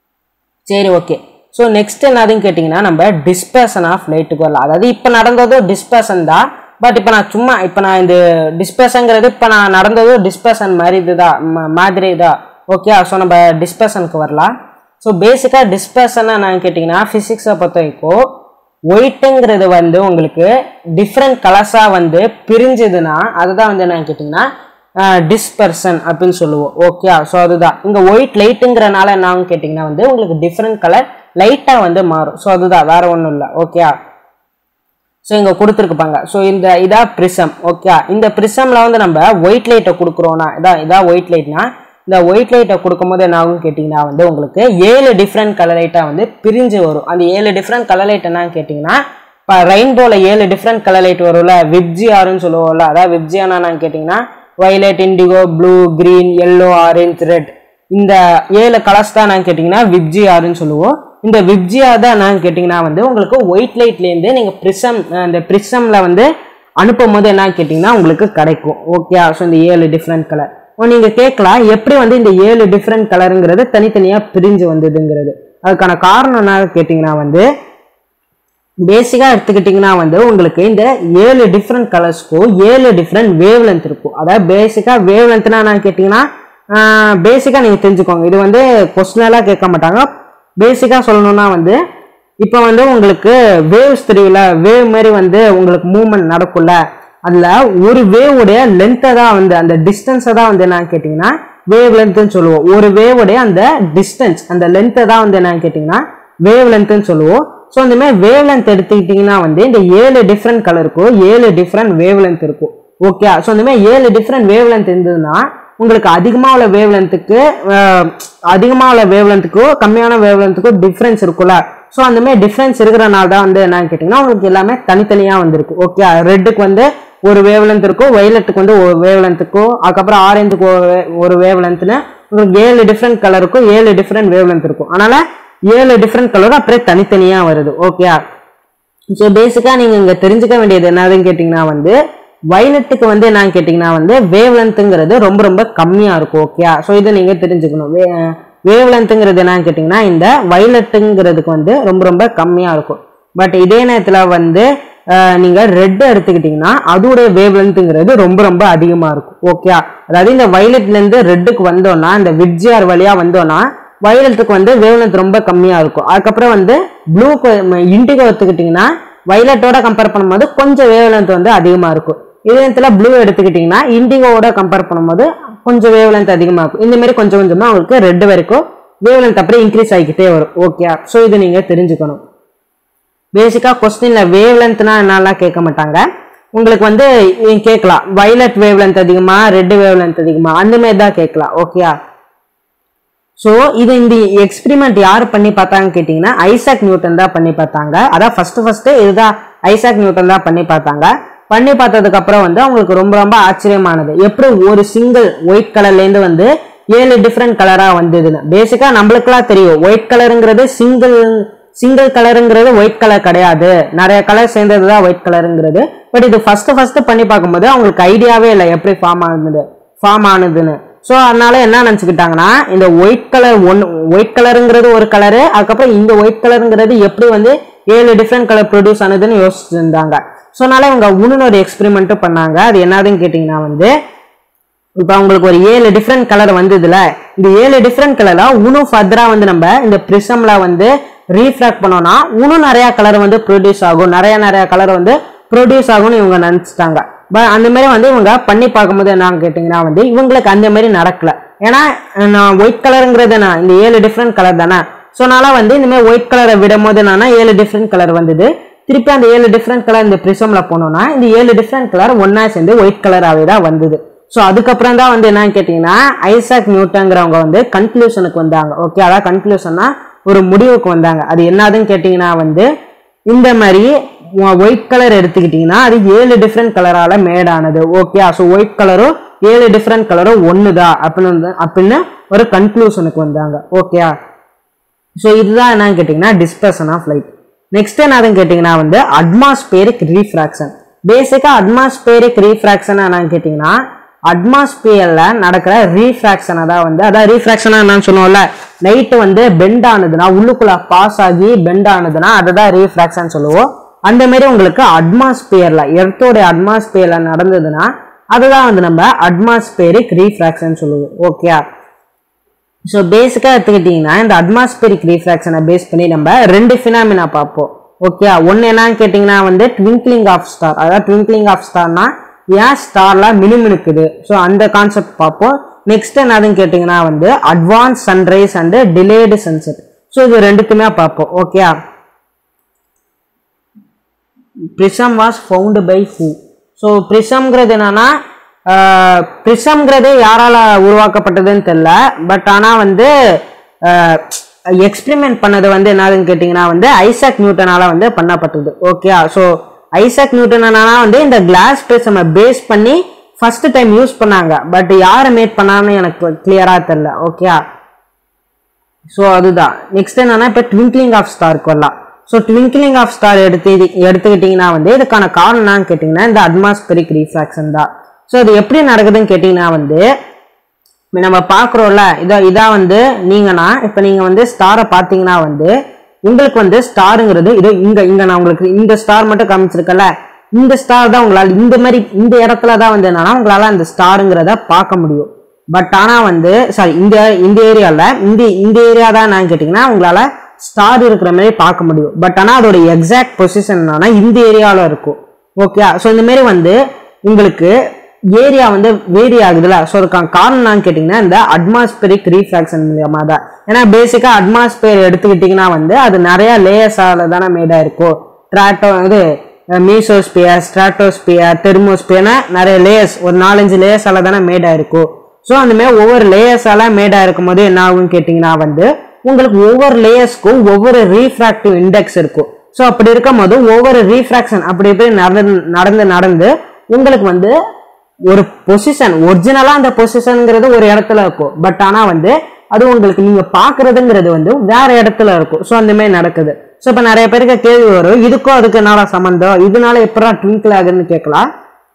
சரி ஓகே ஸோ நெக்ஸ்ட் என்னதுன்னு கேட்டிங்கன்னா நம்ம டிஸ்பேஷன் ஆஃப் லைட்டுக்கு வரலாம் அதாவது இப்போ நடந்ததும் டிஸ்பேஷன் தான் பட் இப்போ நான் சும்மா இப்போ நான் இந்த டிஸ்பேஷனுங்கிறது இப்போ நான் நடந்ததும் டிஸ்பேஷன் மாதிரி இதுதான் மாதிரி தான் ஓகே ஸோ நம்ம டிஸ்பேஷனுக்கு வரலாம் ஸோ பேசிக்காக டிஸ்பேஷன் நான் கேட்டிங்கன்னா ஃபிசிக்ஸை பொறுத்த வரைக்கும் ஒயிட்டுங்கிறது வந்து உங்களுக்கு டிஃப்ரெண்ட் கலர்ஸாக வந்து பிரிஞ்சுதுன்னா அதுதான் வந்து என்ன கேட்டிங்கன்னா டிஸ்பர்சன் அப்படின்னு சொல்லுவோம் ஓகே ஸோ அதுதான் இங்கே ஒயிட் லைட்டுங்கிறனால என்னன்னு கேட்டிங்கன்னா வந்து உங்களுக்கு டிஃப்ரெண்ட் கலர் லைட்டாக வந்து மாறும் ஸோ அதுதான் வேற ஒன்றும் இல்லை ஓகே ஸோ இங்கே கொடுத்துருக்குப்பாங்க ஸோ இந்த இதா ப்ரிசம் ஓகே இந்த ப்ரிசமில் வந்து நம்ம ஒயிட் லைட்டை கொடுக்குறோன்னா இதான் இதான் ஒயிட் லைட்னா இந்த ஒயிட் லைட்டை கொடுக்கும்போது என்ன ஆகும் கேட்டிங்கன்னா வந்து உங்களுக்கு ஏழு டிஃப்ரெண்ட் கலர் லைட்டாக வந்து பிரிஞ்சு வரும் அந்த ஏழு டிஃப்ரெண்ட் கலர் லைட் என்னன்னு கேட்டிங்கன்னா இப்போ ரெயின்போவில் ஏழு டிஃப்ரெண்ட் கலர் லைட் வரும்ல விப்ஜி ஆறுன்னு சொல்லுவோம்ல அதாவது விப்ஜியானா நான் கேட்டிங்கன்னா violet indigo blue green yellow orange red இந்த ஏழு கலர்ஸ் தான் நான் கேட்டிங்கன்னா விப்ஜி ஆறுன்னு சொல்லுவோம் இந்த விப்ஜியா தான் நான் கேட்டிங்கன்னா வந்து உங்களுக்கு ஒயிட் லைட்லேருந்து நீங்கள் ப்ரிசம் அந்த ப்ரிசமில் வந்து அனுப்பும் போது என்ன கேட்டிங்கன்னா உங்களுக்கு கிடைக்கும் ஓகே ஸோ இந்த ஏழு டிஃப்ரெண்ட் கலர் நீங்கள் கேட்கலாம் எப்படி வந்து இந்த ஏழு டிஃப்ரெண்ட் கலருங்கிறது தனித்தனியாக பிரிஞ்சு வந்ததுங்கிறது அதுக்கான காரணம் என்ன கேட்டிங்கன்னா வந்து பேசிக்காக எடுத்துக்கிட்டிங்கன்னா வந்து உங்களுக்கு இந்த ஏழு டிஃப்ரெண்ட் கலர்ஸ்க்கும் ஏழு டிஃப்ரெண்ட் வேவ் லென்த் இருக்கும் அதாவது பேசிக்காக வேவ் லென்த்னா நான் கேட்டிங்கன்னா பேசிக்காக நீங்கள் தெரிஞ்சுக்கோங்க இது வந்து கொஸ்டினெல்லாம் கேட்க மாட்டாங்க பேசிக்காக சொல்லணும்னா வந்து இப்போ வந்து உங்களுக்கு வேவ்ஸ் தெரியல வேவ் மாதிரி வந்து உங்களுக்கு மூவ்மெண்ட் நடக்கும்ல அதில் ஒரு வேவுடைய லென்த்தை தான் வந்து அந்த டிஸ்டன்ஸை தான் வந்து என்னன்னு கேட்டிங்கன்னா வேவ் லென்த்துன்னு சொல்லுவோம் ஒரு வேவுடைய அந்த டிஸ்டன்ஸ் அந்த லென்த்தை தான் வந்து என்னன்னு கேட்டிங்கன்னா வேவ் லென்த்துன்னு சொல்லுவோம் ஸோ இந்த மாதிரி வேவ் லென்த் எடுத்துக்கிட்டிங்கன்னா வந்து இந்த ஏழு டிஃப்ரெண்ட் கலருக்கும் ஏழு டிஃப்ரெண்ட் வேவ் லென்த் இருக்கும் ஓகே ஸோ இந்த மாதிரி ஏழு டிஃப்ரெண்ட் வேவ் லென்த் இருந்ததுன்னா உங்களுக்கு அதிகமாக உள்ள வேவ் லென்த்துக்கு அதிகமாக உள்ள வேவ் லென்த்துக்கும் கம்மியான வேவ் லென்த்துக்கும் டிஃப்ரென்ஸ் இருக்கும்ல ஸோ அந்த மாதிரி டிஃப்ரென்ஸ் இருக்கிறனால தான் வந்து என்னன்னு கேட்டிங்கன்னா உங்களுக்கு எல்லாமே தனித்தனியாக வந்திருக்கு ஓகே ரெட்டுக்கு வந்து ஒரு வேவ் லென்த் இருக்கும் வயலட்டுக்கு வந்து ஒரு வேவ் லென்த்துக்கும் அதுக்கப்புறம் ஆரஞ்சுக்கு ஒரு வேவ் லென்த்னு உங்களுக்கு ஏழு டிஃப்ரெண்ட் கலருக்கும் ஏழு டிஃப்ரெண்ட் வேவ் லென்த் இருக்கும் அதனால ஏழு டிஃப்ரெண்ட் கலரும் அப்படியே தனித்தனியாக வருது ஓகே ஸோ பேசிக்காக நீங்கள் இங்கே தெரிஞ்சுக்க வேண்டியது என்னதுன்னு கேட்டிங்கன்னா வந்து வயலட்டுக்கு வந்து என்னன்னு கேட்டிங்கன்னா வந்து வேவ் லென்த்துங்கிறது ரொம்ப ரொம்ப கம்மியாக இருக்கும் ஓகே ஸோ இதை நீங்கள் தெரிஞ்சுக்கணும் வேவ் லென்த்துங்கிறது என்னன்னு கேட்டிங்கன்னா இந்த வயலட்டுங்கிறதுக்கு வந்து ரொம்ப ரொம்ப கம்மியாக இருக்கும் பட் இதே நேரத்தில் வந்து நீங்கள் ரெட் எடுத்துக்கிட்டிங்கன்னா அதோடைய வேவ் லென்த்துங்கிறது ரொம்ப ரொம்ப அதிகமாக இருக்கும் ஓகே அதாவது இந்த வயலட்லேருந்து ரெட்டுக்கு வந்தோன்னா இந்த விட்ஜிஆர் வழியாக வந்தோன்னா வயலட்டுக்கு வந்து வேவ் லென்த் ரொம்ப கம்மியாக இருக்கும் அதுக்கப்புறம் வந்து ப்ளூக்கு இண்டிகோ எடுத்துக்கிட்டிங்கன்னா வயலட்டோட கம்பேர் பண்ணும்போது கொஞ்சம் வேவ் லென்த் வந்து அதிகமாக இருக்கும் இதே நேரத்தில் ப்ளூ எடுத்துக்கிட்டிங்கன்னா இண்டிகோவோட கம்பேர் பண்ணும்போது கொஞ்சம் வேவ் லென்த் அதிகமாக இருக்கும் இந்த மாதிரி கொஞ்சம் கொஞ்சமாக உங்களுக்கு ரெட் வரைக்கும் வேவ் லென்த் அப்படியே இன்க்ரீஸ் ஆகிக்கிட்டே வரும் ஓகே ஸோ இது நீங்கள் தெரிஞ்சுக்கணும் பேசிக்காக கொஸ்டினில் வேவ் லென்த்னா என்னெல்லாம் கேட்க மாட்டாங்க உங்களுக்கு வந்து கேட்கலாம் வயலட் வேவ் லென்த் அதிகமா ரெட் வேவ் லென்த் அதிகமா அந்த மாதிரி தான் கேட்கலாம் ஓகேயா ஸோ இது இந்த எக்ஸ்பிரிமெண்ட் யார் பண்ணி பார்த்தாங்க கேட்டிங்கன்னா ஐசாக் நியூட்டன் தான் பண்ணி பார்த்தாங்க அதான் ஃபர்ஸ்ட் ஃபர்ஸ்ட் இதுதான் ஐசாக் நியூட்டன் தான் பண்ணி பார்த்தாங்க பண்ணி பார்த்ததுக்கு அப்புறம் வந்து அவங்களுக்கு ரொம்ப ரொம்ப ஆச்சரியமானது எப்படி ஒரு சிங்கிள் ஒயிட் கலர்லேருந்து வந்து ஏழு டிஃப்ரெண்ட் கலராக வந்ததுன்னு பேசிக்காக நம்மளுக்குலாம் தெரியும் ஒயிட் கலருங்கிறது சிங்கிள் சிங்கிள் கலருங்கிறது ஒயிட் கலர் கிடையாது நிறைய கலர் சேர்ந்தது தான் ஒயிட் கலருங்கிறது பட் இது ஃபர்ஸ்ட் ஃபர்ஸ்ட் பண்ணி பார்க்கும்போது அவங்களுக்கு ஐடியாவே இல்லை எப்படி ஃபார்ம் ஆனது ஃபார்ம் ஆனதுன்னு ஸோ அதனால என்ன நினச்சிக்கிட்டாங்கன்னா இந்த ஒயிட் கலர் ஒன் ஒயிட் கலருங்கிறது ஒரு கலரு அதுக்கப்புறம் இந்த ஒயிட் கலருங்கிறது எப்படி வந்து ஏழு டிஃப்ரெண்ட் கலர் ப்ரொடியூஸ் ஆனதுன்னு யோசிச்சிருந்தாங்க ஸோ அதனால இவங்க இன்னொரு ஒரு எக்ஸ்பெரிமெண்ட்டும் பண்ணாங்க அது என்னதுன்னு கேட்டிங்கன்னா வந்து இப்போ உங்களுக்கு ஒரு ஏழு டிஃப்ரெண்ட் கலர் வந்ததுல இந்த ஏழு டிஃப்ரெண்ட் கலர்ல இன்னும் ஃபர்தரா வந்து நம்ம இந்த ப்ரிசம்ல வந்து ரீஃப்ராக்ட் பண்ணோம்னா இன்னும் நிறைய கலர் வந்து ப்ரொடியூஸ் ஆகும் நிறைய நிறைய கலர் வந்து ப்ரொடியூஸ் ஆகும்னு இவங்க நினச்சிட்டாங்க பட் அந்த மாதிரி வந்து இவங்க பண்ணி பார்க்கும்போது என்னன்னு கேட்டிங்கன்னா வந்து இவங்களுக்கு அந்த மாதிரி நடக்கல ஏன்னா நான் ஒயிட் கலருங்கிறது நான் இந்த ஏழு டிஃப்ரெண்ட் கலர் தானே ஸோ அதனால வந்து இந்த மாதிரி ஒயிட் கலரை விடும் போது என்னன்னா ஏழு டிஃப்ரெண்ட் கலர் வந்தது திருப்பி அந்த ஏழு டிஃப்ரெண்ட் கலர் இந்த ப்ரிசம்ல போனோம்னா இந்த ஏழு டிஃப்ரெண்ட் கலர் ஒன்னா சேர்ந்து ஒயிட் கலராகவே தான் வந்தது ஸோ அதுக்கப்புறம் தான் வந்து என்னன்னு கேட்டிங்கன்னா ஐசாக் நியூட்டங்கிறவங்க வந்து கன்க்ளூஷனுக்கு வந்தாங்க ஓகே அதான் கன்க்ளூஷன்னா ஒரு முடிவுக்கு வந்தாங்க அது என்னதுன்னு கேட்டிங்கன்னா வந்து இந்த மாதிரி ஒயிட் கலர் எடுத்துக்கிட்டிங்கன்னா அது ஏழு டிஃப்ரெண்ட் கலரால் மேட் ஆனது ஓகே ஸோ ஒயிட் கலரும் ஏழு டிஃப்ரெண்ட் கலரும் ஒன்று தான் அப்படின்னு வந்து அப்படின்னு ஒரு கன்க்ளூஷனுக்கு வந்தாங்க ஓகே ஸோ இதுதான் என்னன்னு கேட்டிங்கன்னா டிஸ்பர்சன் ஆஃப் லைட் நெக்ஸ்ட் என்னதுன்னு கேட்டிங்கன்னா வந்து அட்மாஸ்பியரிக் ரீஃப்ராக்ஷன் பேசிக்காக அட்மாஸ்பியரிக் ரீஃப்ராக்ஷன் என்னன்னு கேட்டிங்கன்னா அட்மாஸ்பியர்ல நடக்கிற ரீஃப்ராக்ஷனை தான் வந்து அதான் ரீஃப்ராக்ஷனா என்னன்னு சொல்லுவோம்ல லைட் வந்து பெண்ட் ஆனதுன்னா உள்ளுக்குள்ள பாஸ் ஆகி பெண்ட் ஆனதுன்னா அதை தான் ரீஃப்ராக்ஷன் சொல்லுவோம் அந்த மாதிரி உங்களுக்கு அட்மாஸ்பியர்ல எர்த்தோட அட்மாஸ்பியர்ல நடந்ததுன்னா அதுதான் வந்து நம்ம அட்மாஸ்பியரிக் ரீஃப்ராக்ஷன் சொல்லுவோம் ஓகே ஸோ பேசிக்காக எடுத்துக்கிட்டிங்கன்னா இந்த அட்மாஸ்பியரிக் ரீஃப்ராக்ஷனை பேஸ் பண்ணி நம்ம ரெண்டு ஃபினாமினா பார்ப்போம் ஓகே ஒன்று என்னன்னு கேட்டிங்கன்னா வந்து ட்விங்க்லிங் ஆஃப் ஸ்டார் அதாவது ட்விங்க்லிங் ஆஃப் ஸ்டார்னா ஏன் ஸ்டார்லாம் மினுமினுக்குது ஸோ அந்த கான்செப்ட் பார்ப்போம் நெக்ஸ்ட் என்னதுன்னு கேட்டிங்கன்னா வந்து advance sunrise and delayed sunset so இது ரெண்டுக்குமே பார்ப்போம் okay prism was found by who so ப்ரிசம்ங்கிறது என்னன்னா ப்ரிசம்ங்கிறது யாரால உருவாக்கப்பட்டதுன்னு தெரில பட் ஆனால் வந்து எக்ஸ்பெரிமெண்ட் பண்ணது வந்து என்னதுன்னு கேட்டிங்கன்னா வந்து ஐசக் நியூட்டனால வந்து பண்ணப்பட்டது ஓகே ஸோ ஐசக் நியூட்டன் என்னன்னா வந்து இந்த கிளாஸ் ப்ரிசமை பேஸ் பண்ணி ஃபர்ஸ்ட் டைம் யூஸ் பண்ணாங்க பட் யார் மேட் பண்ணான்னு எனக்கு கிளியராக தெரில ஓகே ஸோ அதுதான் நெக்ஸ்ட் என்னன்னா இப்போ ட்விங்க்லிங் ஆஃப் ஸ்டாருக்கு வரலாம் ஸோ ட்விங்க்லிங் ஆஃப் ஸ்டார் எடுத்து எடுத்துக்கிட்டிங்கன்னா வந்து இதுக்கான காரணம் என்னன்னு கேட்டிங்கன்னா இந்த அட்மாஸ்பெரிக் ரீஃப்ராக்ஷன் தான் ஸோ இது எப்படி நடக்குதுன்னு கேட்டிங்கன்னா வந்து இப்ப நம்ம பார்க்குறோம்ல இதா இதான் வந்து நீங்கன்னா இப்போ நீங்கள் வந்து ஸ்டாரை பார்த்தீங்கன்னா வந்து உங்களுக்கு வந்து ஸ்டாருங்கிறது இதோ இங்கே இங்கே நான் உங்களுக்கு இந்த ஸ்டார் மட்டும் காமிச்சிருக்கல இந்த ஸ்டார் தான் உங்களால் இந்த மாதிரி இந்த இடத்துல தான் வந்து என்னன்னா உங்களால் அந்த ஸ்டாருங்கிறத பார்க்க முடியும் பட் ஆனால் வந்து சாரி இந்த இந்த ஏரியாவில் இந்த இந்த ஏரியா தான் நான் கேட்டிங்கன்னா உங்களால் ஸ்டார் இருக்கிற மாதிரி பார்க்க முடியும் பட் ஆனால் அதோட எக்ஸாக்ட் பொசிஷன் என்னன்னா இந்த ஏரியாவில் இருக்கும் ஓகே ஸோ இந்த மாதிரி வந்து உங்களுக்கு ஏரியா வந்து வேரி ஆகுதுல ஸோ அதுக்கான காரணம் என்னன்னு கேட்டிங்கன்னா இந்த அட்மாஸ்பெரிக் ரீஃப்ராக்ஷன் மூலியமாக தான் ஏன்னா பேசிக்காக அட்மாஸ்பியர் எடுத்துக்கிட்டிங்கன்னா வந்து அது நிறைய லேயர்ஸால தானே மேடாக இருக்கும் ட்ராட்டோ இது மீசோஸ்பியர் ஸ்ட்ராட்டோஸ்பியர் தெர்மோஸ்பியர்னு நிறைய லேயர்ஸ் ஒரு நாலஞ்சு லேயர்ஸால தானே மேடாக இருக்கும் ஸோ அந்த மாதிரி ஒவ்வொரு லேயர்ஸால மேடாக இருக்கும் போது என்ன ஆகும்னு கேட்டிங்கன்னா வந்து உங்களுக்கு ஒவ்வொரு லேயர்ஸ்க்கும் ஒவ்வொரு ரீஃப்ராக்டிவ் இண்டெக்ஸ் இருக்கும் ஸோ அப்படி இருக்கும் போது ஒவ்வொரு ரீஃப்ராக்ஷன் அப்படி இப்படி நடந்து நடந்து நடந்து உங்களுக்கு வந்து ஒரு பொசிஷன் ஒரிஜினலாக அந்த பொசிஷனுங்கிறது ஒரு இடத்துல இருக்கும் பட் ஆனால் வந்து அது உங்களுக்கு நீங்கள் பார்க்குறதுங்கிறது வந்து வேற இடத்துல இருக்கும் ஸோ அந்த மாதிரி நடக்குது ஸோ இப்போ நிறைய பேருக்கு கேள்வி வரும் இதுக்கும் அதுக்கு என்னடா சம்மந்தம் இதனால எப்படா ட்விங்கிள் ஆகுதுன்னு கேட்கலாம்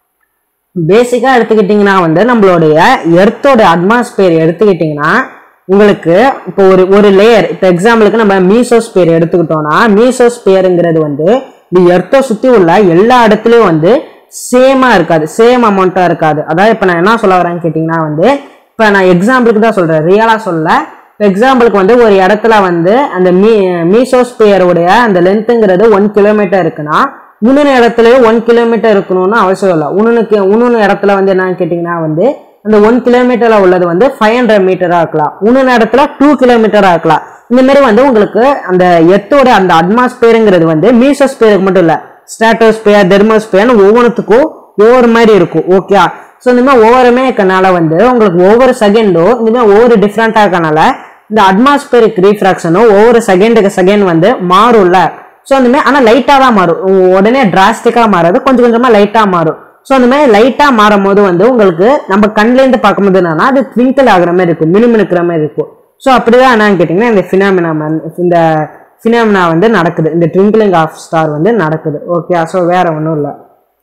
பேசிக்காக எடுத்துக்கிட்டிங்கன்னா வந்து நம்மளுடைய எர்த்தோட அட்மாஸ்பியர் எடுத்துக்கிட்டிங்கன்னா உங்களுக்கு இப்போ ஒரு ஒரு லேயர் இப்போ எக்ஸாம்பிளுக்கு நம்ம மீசோஸ்பியர் எடுத்துக்கிட்டோம்னா மீசோஸ்பியருங்கிறது வந்து இந்த எர்த்தை சுற்றி உள்ள எல்லா இடத்துலையும் வந்து சேமாக இருக்காது சேம் அமௌண்ட்டாக இருக்காது அதாவது இப்போ நான் என்ன சொல்ல வரேன்னு கேட்டிங்கன்னா வந்து இப்போ நான் எக்ஸாம்பிளுக்கு தான் சொல்கிறேன் ரியலாக சொல்ல இப்போ எக்ஸாம்பிளுக்கு வந்து ஒரு இடத்துல வந்து அந்த மீ மீசோஸ்பியருடைய அந்த லென்த்துங்கிறது ஒன் கிலோமீட்டர் இருக்குன்னா இன்னொன்று இடத்துலயும் ஒன் கிலோமீட்டர் இருக்கணும்னு அவசியம் இல்லை இன்னொன்று இன்னொன்று இடத்துல வந்து என்னன்னு கேட்டிங்கன்னா வந்து அந்த ஒன் கிலோமீட்டரில் உள்ளது வந்து ஃபைவ் ஹண்ட்ரட் மீட்டராக இருக்கலாம் இன்னொன்று இடத்துல டூ கிலோமீட்டராக இருக்கலாம் இந்த மாதிரி வந்து உங்களுக்கு அந்த எர்த்தோட அந்த அட்மாஸ்பியருங்கிறது வந்து மீசோஸ்பியருக்கு மட்டும் இல்லை ஸ்டாட்டோஸ்பியர் தெர்மோஸ்பியர்னு ஒவ்வொன்றுத்துக்கும் ஒவ்வொரு மாதிரி இருக்கும் ஓகே ஸோ இந்த மாதிரி ஒவ்வொருமே இருக்கனால வந்து உங்களுக்கு ஒவ்வொரு செகண்டும் இந்த மாதிரி ஒவ்வொரு டிஃப்ரெண்ட்டாக இருக்கனால இந்த அட்மாஸ்பியரிக் ரீஃப்ராக்ஷனும் ஒவ்வொரு செகண்டுக்கு செகண்ட் வந்து மாறும்ல ஸோ அந்த மாதிரி ஆனால் லைட்டாக தான் மாறும் உடனே டிராஸ்டிக்காக மாறாது கொஞ்சம் கொஞ்சமாக லைட்டாக மாறும் ஸோ அந்த மாதிரி லைட்டாக மாறும் போது வந்து உங்களுக்கு நம்ம கண்லேருந்து பார்க்கும்போது என்னன்னா அது ட்விங்கிள் ஆகுற மாதிரி இருக்கும் மினுமினுக்கிற மாதிரி இருக்கும் ஸோ அப்படிதான் என்னன்னு கேட்டிங்கன்னா இந்த ஃபினாமினா இந்த ஃபினாமினா வந்து நடக்குது இந்த ட்விங்கிளிங் ஆஃப் ஸ்டார் வந்து நடக்குது ஓகே ஸோ வேற ஒன்றும் இல்லை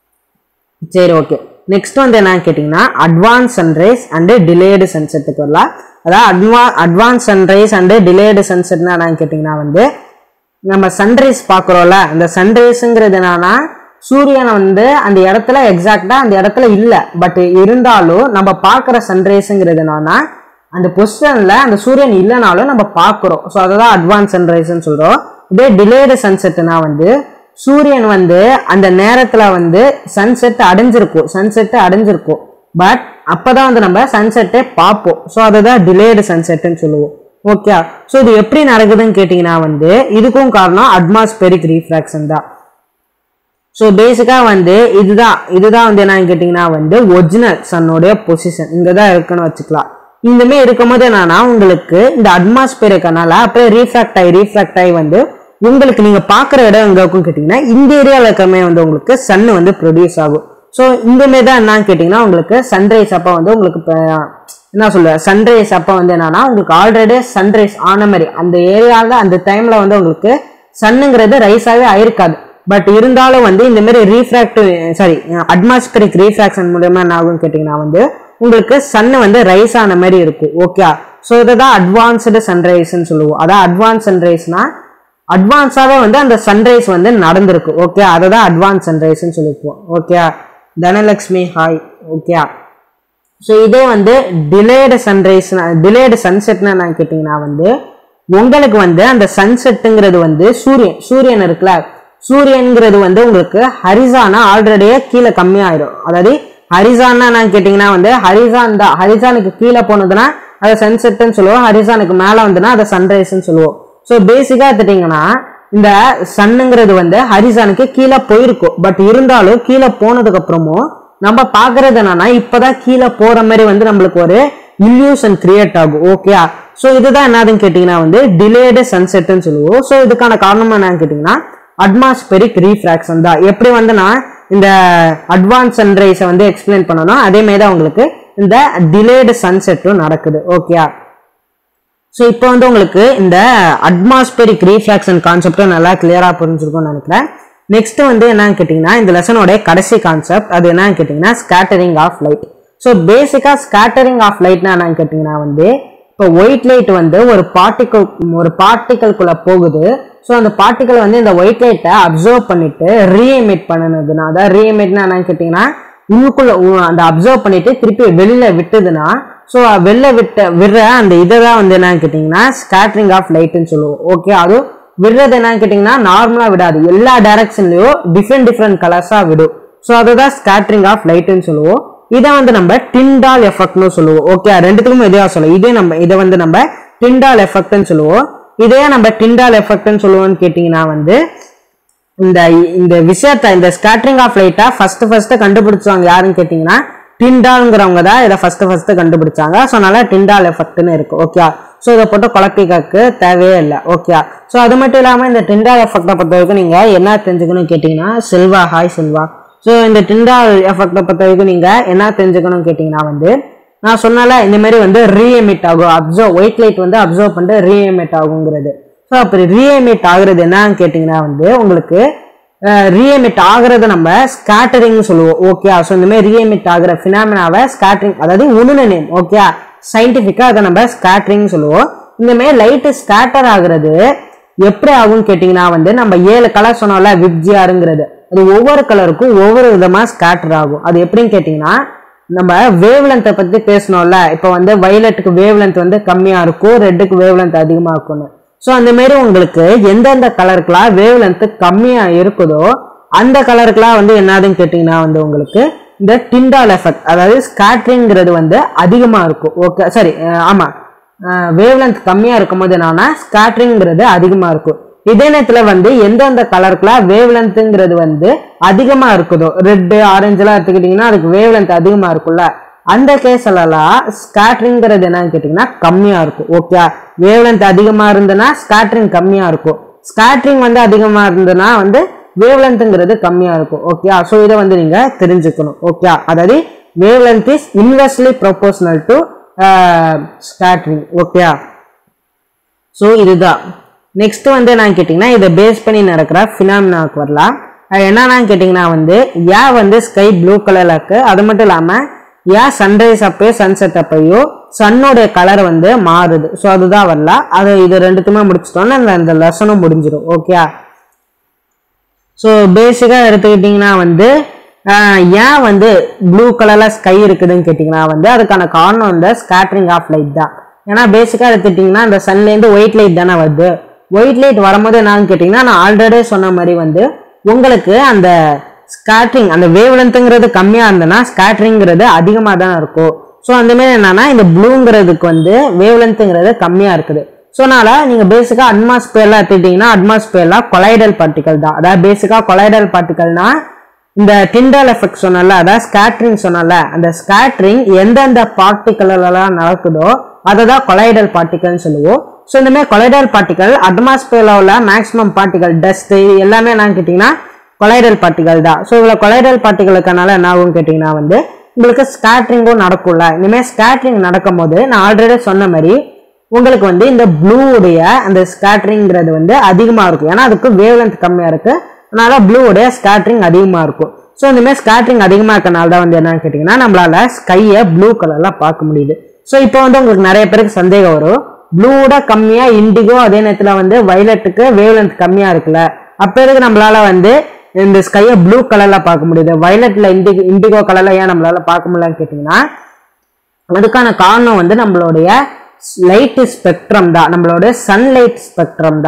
சரி ஓகே நெக்ஸ்ட் வந்து என்னன்னு கேட்டிங்கன்னா அட்வான்ஸ் சன்ரைஸ் அண்டு டிலேடு சன்செட்டுக்கு வரலாம் அதாவது அட்வா அட்வான்ஸ் சன்ரைஸ் அண்டு டிலேடு சன்செட்னா என்னன்னு கேட்டிங்கன்னா வந்து நம்ம சன்ரைஸ் பார்க்குறோம்ல அந்த சன்ரைஸுங்கிறது என்னன்னா சூரியன் வந்து அந்த இடத்துல எக்ஸாக்டாக அந்த இடத்துல இல்லை பட் இருந்தாலும் நம்ம பார்க்குற சன்ரைஸுங்கிறது என்னன்னா அந்த பொசிஷனில் அந்த சூரியன் இல்லைனாலும் நம்ம பார்க்குறோம் ஸோ அதை தான் அட்வான்ஸ் சன்ரைஸ்ன்னு சொல்கிறோம் இதே டிலேடு சன்செட்னா வந்து சூரியன் வந்து அந்த நேரத்தில் வந்து சன்செட் அடைஞ்சிருக்கும் சன்செட்டு அடைஞ்சிருக்கும் பட் அப்போ தான் வந்து நம்ம சன்செட்டே பார்ப்போம் ஸோ அதை தான் டிலேடு சன்செட்டுன்னு சொல்லுவோம் ஓகே ஸோ இது எப்படி நடக்குதுன்னு கேட்டிங்கன்னா வந்து இதுக்கும் காரணம் அட்மாஸ்பெரிக் ரீஃப்ராக்ஷன் தான் ஸோ பேசிக்காக வந்து இதுதான் இதுதான் வந்து என்னன்னு கேட்டிங்கன்னா வந்து ஒரிஜினல் சன்னோடைய பொசிஷன் இங்கே தான் இருக்குன்னு வச்சுக்கலாம் இந்த மாதிரி இருக்கும்போது என்னன்னா உங்களுக்கு இந்த அட்மாஸ்பியர் இருக்கனால அப்படியே ரீஃப்ராக்ட் ஆகி ரீஃப்ராக்ட் ஆகி வந்து உங்களுக்கு நீங்கள் பார்க்குற இடம் எங்கே இருக்குன்னு கேட்டிங்கன்னா இந்த ஏரியாவில் இருக்கிறமே வந்து உங்களுக்கு சன்னு வந்து ப்ரொடியூஸ் ஆகும் ஸோ இந்த மாதிரி தான் என்னன்னு கேட்டிங்கன்னா உங்களுக்கு சன்ரைஸ் அப்போ வந்து உங்களுக்கு இப்போ என்ன சொல்ல சன்ரைஸ் அப்போ வந்து என்னன்னா உங்களுக்கு ஆல்ரெடி சன்ரைஸ் ஆன மாதிரி அந்த ஏரியாவில் அந்த டைமில் வந்து உங்களுக்கு சன்னுங்கிறது ரைஸாகவே ஆயிருக்காது பட் இருந்தாலும் வந்து இந்த மாதிரி ரீஃப்ராக்டிவ் சாரி அட்மாஸ்பரிக் ரீஃப்ராக்ஷன் மூலயமா என்ன ஆகும்னு கேட்டிங்கன்னா வந்து உங்களுக்கு சன்னு வந்து ரைஸ் ஆன மாதிரி இருக்கும் ஓகே ஸோ இதை தான் அட்வான்ஸ்டு சன்ரைஸ்ன்னு சொல்லுவோம் அதான் அட்வான்ஸ் சன்ரைஸ்னா அட்வான்ஸாகவே வந்து அந்த சன்ரைஸ் வந்து நடந்திருக்கு ஓகே அதை தான் அட்வான்ஸ் சன்ரைஸ்ன்னு சொல்லிப்போம் okay Dhanalakshmi hi okay so இதே வந்து டிலேடு சன்ரைஸ் டிலேடு சன்செட்னா நான் கேட்டிங்கன்னா வந்து உங்களுக்கு வந்து அந்த சன்செட்டுங்கிறது வந்து சூரியன் சூரியன் இருக்குல்ல சூரியன்கிறது வந்து உங்களுக்கு ஹரிசானா ஆல்ரெடியே கீழே கம்மியாயிடும் அதாவது ஹரிசான்னா நான் கேட்டிங்கன்னா வந்து ஹரிசான் தான் ஹரிசானுக்கு கீழே போனதுன்னா அதை சன்செட்னு சொல்லுவோம் ஹரிசானுக்கு மேலே வந்துன்னா அதை சன்ரைஸ்ன்னு சொல்லுவோம் ஸோ பேசிக்காக எடுத்துட்டிங்கன்னா இந்த சன்னுங்கிறது வந்து ஹரிசானுக்கு கீழே போயிருக்கும் பட் இருந்தாலும் கீழே போனதுக்கு அப்புறமும் நம்ம பார்க்கறது என்னன்னா இப்பதான் கீழே போற மாதிரி வந்து நம்மளுக்கு ஒரு இல்யூஷன் கிரியேட் ஆகும் ஓகே ஸோ இதுதான் என்னதுன்னு கேட்டிங்கன்னா வந்து டிலேடு சன்செட்னு சொல்லுவோம் ஸோ இதுக்கான காரணம் என்னன்னு கேட்டிங்கன்னா அட்மாஸ்பெரிக் ரீஃப்ராக்ஷன் தான் எப்படி வந்து நான் இந்த அட்வான்ஸ் சன்ரைஸை வந்து எக்ஸ்பிளைன் பண்ணணும் அதே மாதிரி தான் உங்களுக்கு இந்த டிலேடு சன்செட்டும் நடக்குது ஓகே ஸோ இப்போ வந்து உங்களுக்கு இந்த அட்மாஸ்பெரிக் ரீஃப்ராக்ஷன் கான்செப்டும் நல்லா கிளியராக புரிஞ்சிருக்கும்னு நினைக்கிறேன் நெக்ஸ்ட் வந்து என்னன்னு கேட்டிங்கன்னா இந்த லெசனோட கடைசி கான்செப்ட் அது என்னன்னு கேட்டிங்கன்னா ஸ்கேட்டரிங் ஆஃப் லைட் ஸோ பேசிக்காக ஸ்கேட்டரிங் ஆஃப் லைட்னா என்னன்னு கேட்டிங்கன்னா வந்து இப்போ ஒயிட் லைட் வந்து ஒரு பார்ட்டிக்கல் ஒரு பார்ட்டிக்கல்குள்ளே போகுது ஸோ அந்த பார்ட்டிக்கல் வந்து இந்த ஒயிட் லைட்டை அப்சர்வ் பண்ணிட்டு ரீஎமிட் பண்ணினதுன்னா அதாவது ரீஎமிட்னா என்னன்னு கேட்டிங்கன்னா உள்ளுக்குள்ள உ- அந்த அப்சர்வ் பண்ணிட்டு திருப்பி வெளியில விட்டுதுன்னா ஸோ வெளில விட்ட விடுற அந்த இதை தான் வந்து என்னன்னு கேட்டிங்கன்னா ஸ்கேட்டரிங் ஆஃப் லைட்னு சொல்லுவோம் ஓகே அதுவும் விடுறது என்னன்னு கேட்டிங்கன்னா நார்மலாக விடாது எல்லா டைரக்ஷன்லையும் டிஃப்ரெண்ட் டிஃப்ரெண்ட் கலர்ஸாக விடும் ஸோ அதுதான் ஸ்கேட்டரிங் ஆஃப் லைட்னு சொல்லுவோம் இதை வந்து நம்ம டிண்டால் எஃபெக்ட்னு சொல்லுவோம் ஓகே ரெண்டுத்துக்கும் இதே சொல்லுவோம் இதே நம்ம இதை வந்து நம்ம டிண்டால் எஃபெக்ட்னு சொல்லுவோம் இதே நம்ம டிண்டால் எஃபெக்ட்னு சொல்லுவோம்னு கேட்டிங்கன்னா வந்து இந்த இந்த விஷயத்த இந்த ஸ்கேட்டரிங் ஆஃப் லைட்டா ஃபர்ஸ்ட் ஃபர்ஸ்ட் கண்டுபிடிச்சவங்க யாருன்னு கேட்டிங்கன்னா டிண்டால்ங்கிறவங்க தான் இதை ஃபர்ஸ்ட் ஃபர்ஸ்ட் கண்டுபிடிச்சாங்க ஸோ அதனால டிண்டால் எஃபெக்ட்னு இருக்கு ஓகே ஸோ இதை போட்டு குழப்பிக்கக்கு தேவையே இல்லை ஓகே ஸோ அது மட்டும் இல்லாமல் இந்த டிண்டால் எஃபெக்டை பொறுத்த வரைக்கும் நீங்கள் என்ன தெரிஞ்சுக்கணும்னு கேட்டிங்கன்னா செல்வா ஹாய் செல்வா ஸோ இந்த டிண்டால் எஃபெக்டை பொறுத்த வரைக்கும் நீங்கள் என்ன தெரிஞ்சுக்கணும்னு கேட்டிங்கன்னா வந்து நான் சொன்னால இந்த மாதிரி வந்து ரீஎமிட் ஆகும் அப்சர்வ் ஒயிட் லைட் வந்து அப்சர்வ் பண்ணிட்டு ரீஎமிட் ஆகுங்கிறது ஸோ அப்படி ரீஎமிட் ஆகுறது என்னன்னு கேட்டிங்கன்னா வந்து உங்களுக்கு ரீஎமிட் ஆகுறத நம்ம ஸ்கேட்டரிங் சொல்லுவோம் ஓகே ஸோ இந்த மாதிரி ரீஎமிட் ஆகுற ஃபினாமினாவை ஸ்கேட்டரிங் அதாவது உணுன நேம் ஓகே சயின்டிஃபிக்காக அதை நம்ம ஸ்கேட்டரிங் சொல்லுவோம் இந்த மாதிரி லைட்டு ஸ்கேட்டர் ஆகுறது எப்படி ஆகும்னு கேட்டிங்கன்னா வந்து நம்ம ஏழு கலர் சொன்னோம்ல விப்ஜிஆருங்கிறது அது ஒவ்வொரு கலருக்கும் ஒவ்வொரு விதமாக ஸ்கேட்டர் ஆகும் அது எப்படின்னு கேட்டிங்கன்னா நம்ம வேவ் லென்த்தை பற்றி பேசணும்ல இப்போ வந்து வயலட்டுக்கு வேவ் லென்த் வந்து கம்மியாக இருக்கும் ரெட்டுக்கு வேவ் லென்த் அதிகமாக இருக்கும்னு ஸோ அந்த மாரி உங்களுக்கு எந்தெந்த கலருக்குலாம் வேவ் லென்த்து கம்மியாக இருக்குதோ அந்த கலருக்குலாம் வந்து என்னதுன்னு கேட்டிங்கன்னா வந்து உங்களுக்கு இந்த டிண்டால் எஃபெக்ட் அதாவது ஸ்கேட்ரிங்கிறது வந்து அதிகமாக இருக்கும் ஓகே சரி ஆமாம் வேவ் லென்த் கம்மியாக இருக்கும்போது என்னன்னா ஸ்கேட்ரிங்கிறது அதிகமாக இருக்கும் இதே நேரத்தில் வந்து எந்தெந்த கலருக்குலாம் வேவ் லென்த்துங்கிறது வந்து அதிகமாக இருக்குதோ ரெட்டு ஆரஞ்சுலாம் எடுத்துக்கிட்டிங்கன்னா அதுக்கு வேவ் லென்த் அதிகமாக இருக்கும்ல அந்த கேஸ்லலாம் ஸ்கேட்ரிங்கிறது என்னன்னு கேட்டிங்கன்னா கம்மியாக இருக்கும் ஓகே வேவ் லென்த் அதிகமாக இருந்ததுன்னா ஸ்கேட்ரிங் கம்மியாக இருக்கும் ஸ்கேட்ரிங் வந்து அதிகமாக இருந்ததுன்னா வந்து வேவ் லென்த்துங்கிறது கம்மியாக இருக்கும் ஓகே ஸோ இதை வந்து நீங்கள் தெரிஞ்சுக்கணும் ஓகே அதாவது wavelength is inversely proportional to scattering okay so இதுதான் நெக்ஸ்ட் வந்து என்னன்னு கேட்டிங்கன்னா இதை பேஸ் பண்ணி நடக்கிற ஃபினாமினாக்கு வரலாம் அது என்னன்னு கேட்டிங்கன்னா வந்து ஏன் வந்து ஸ்கை ப்ளூ கலரில் இருக்கு அது மட்டும் இல்லாமல் ஏன் சன்ரைஸ் அப்பயோ சன்செட் அப்பயோ சன்னோடைய கலர் வந்து மாறுது ஸோ அதுதான் வரலாம் அது இது ரெண்டுத்துமே முடிச்சிட்டோன்னா அந்த அந்த லெசனும் முடிஞ்சிடும் ஓகே ஸோ பேசிக்காக எடுத்துக்கிட்டிங்கன்னா வந்து ஆஹ், ஏன் வந்து ப்ளூ கலரில் ஸ்கை இருக்குதுன்னு கேட்டிங்கன்னா வந்து அதுக்கான காரணம் இந்த ஸ்கேட்டரிங் ஆஃப் லைட் தான் ஏன்னா பேசிக்காக எடுத்துக்கிட்டிங்கன்னா அந்த சன்லேருந்து ஒயிட் லைட் தானே வருது ஒயிட் லைட் வரும்போது என்னன்னு கேட்டிங்கன்னா நான் ஆல்ரெடி சொன்ன மாதிரி வந்து உங்களுக்கு அந்த ஸ்கேட்ரிங் அந்த வேவ் லென்த்துங்கிறது கம்மியாக இருந்ததுன்னா ஸ்கேட்ரிங்கிறது அதிகமாக தான் இருக்கும் ஸோ அந்த மாதிரி என்னன்னா இந்த ப்ளூங்கிறதுக்கு வந்து வேவ் லென்த்துங்கிறது கம்மியாக இருக்குது ஸோ அதனால நீங்கள் பேசிக்காக அட்மாஸ்பியர்லாம் எடுத்துக்கிட்டிங்கன்னா அட்மாஸ்பியர்லாம் கொலைடல் பார்ட்டிகல் தான் அதாவது பேசிக்காக கொலைடல் பார்ட்டிகல்னா இந்த டிண்டல் எஃபெக்ட் சொன்னல அதாவது ஸ்கேட்ரிங் சொன்னல அந்த ஸ்கேட்ரிங் எந்தெந்த பார்ட்டிகல்லாம் நடக்குதோ அதை தான் கொலைடல் பார்ட்டிகல்னு சொல்லுவோம் ஸோ இந்த மாதிரி கொலைடல் பார்ட்டிகல் அட்மாஸ்பியரில் உள்ள மேக்ஸிமம் பார்ட்டிகல் டஸ்ட் எல்லாமே என்னன்னு கேட்டிங்கன்னா கொலைடல் பார்ட்டிகல் தான் ஸோ இவ்வளோ கொலைடல் பார்ட்டிகளுக்கனால என்ன ஆகும் கேட்டிங்கன்னா வந்து உங்களுக்கு ஸ்கேட்ரிங்கும் நடக்கும்ல இனிமேல் ஸ்கேட்ரிங் நடக்கும்போது நான் ஆல்ரெடி சொன்ன மாதிரி உங்களுக்கு வந்து இந்த ப்ளூவுடைய அந்த ஸ்கேட்ரிங்கிறது வந்து அதிகமாக இருக்கும் ஏன்னா அதுக்கு வேவ் லென்த் கம்மியாக இருக்கு அதனால ப்ளூவுடைய ஸ்கேட்ரிங் அதிகமாக இருக்கும் ஸோ இந்த மாதிரி ஸ்கேட்ரிங் அதிகமாக இருக்கனால தான் வந்து என்னன்னு கேட்டிங்கன்னா நம்மளால ஸ்கையை ப்ளூ கலரில் பார்க்க முடியுது ஸோ இப்போ வந்து உங்களுக்கு நிறைய பேருக்கு சந்தேகம் வரும் ப்ளூவோட கம்மியாக இண்டிகோ அதே நேரத்தில் வந்து வயலட்டுக்கு வேவ் லென்த் கம்மியாக இருக்குல்ல அப்போ எதுக்கு நம்மளால வந்து இந்த ஸ்கையை ப்ளூ கலரில் பார்க்க முடியுது வயலட்டில் இண்டிகோ இண்டிகோ கலரில் ஏன் நம்மளால பார்க்க முடியலன்னு கேட்டிங்கன்னா அதுக்கான காரணம் வந்து நம்மளுடைய லைட் ஸ்பெக்ட்ரம் தான் நம்மளுடைய சன்லைட் ஸ்பெக்ட்ரம் தான்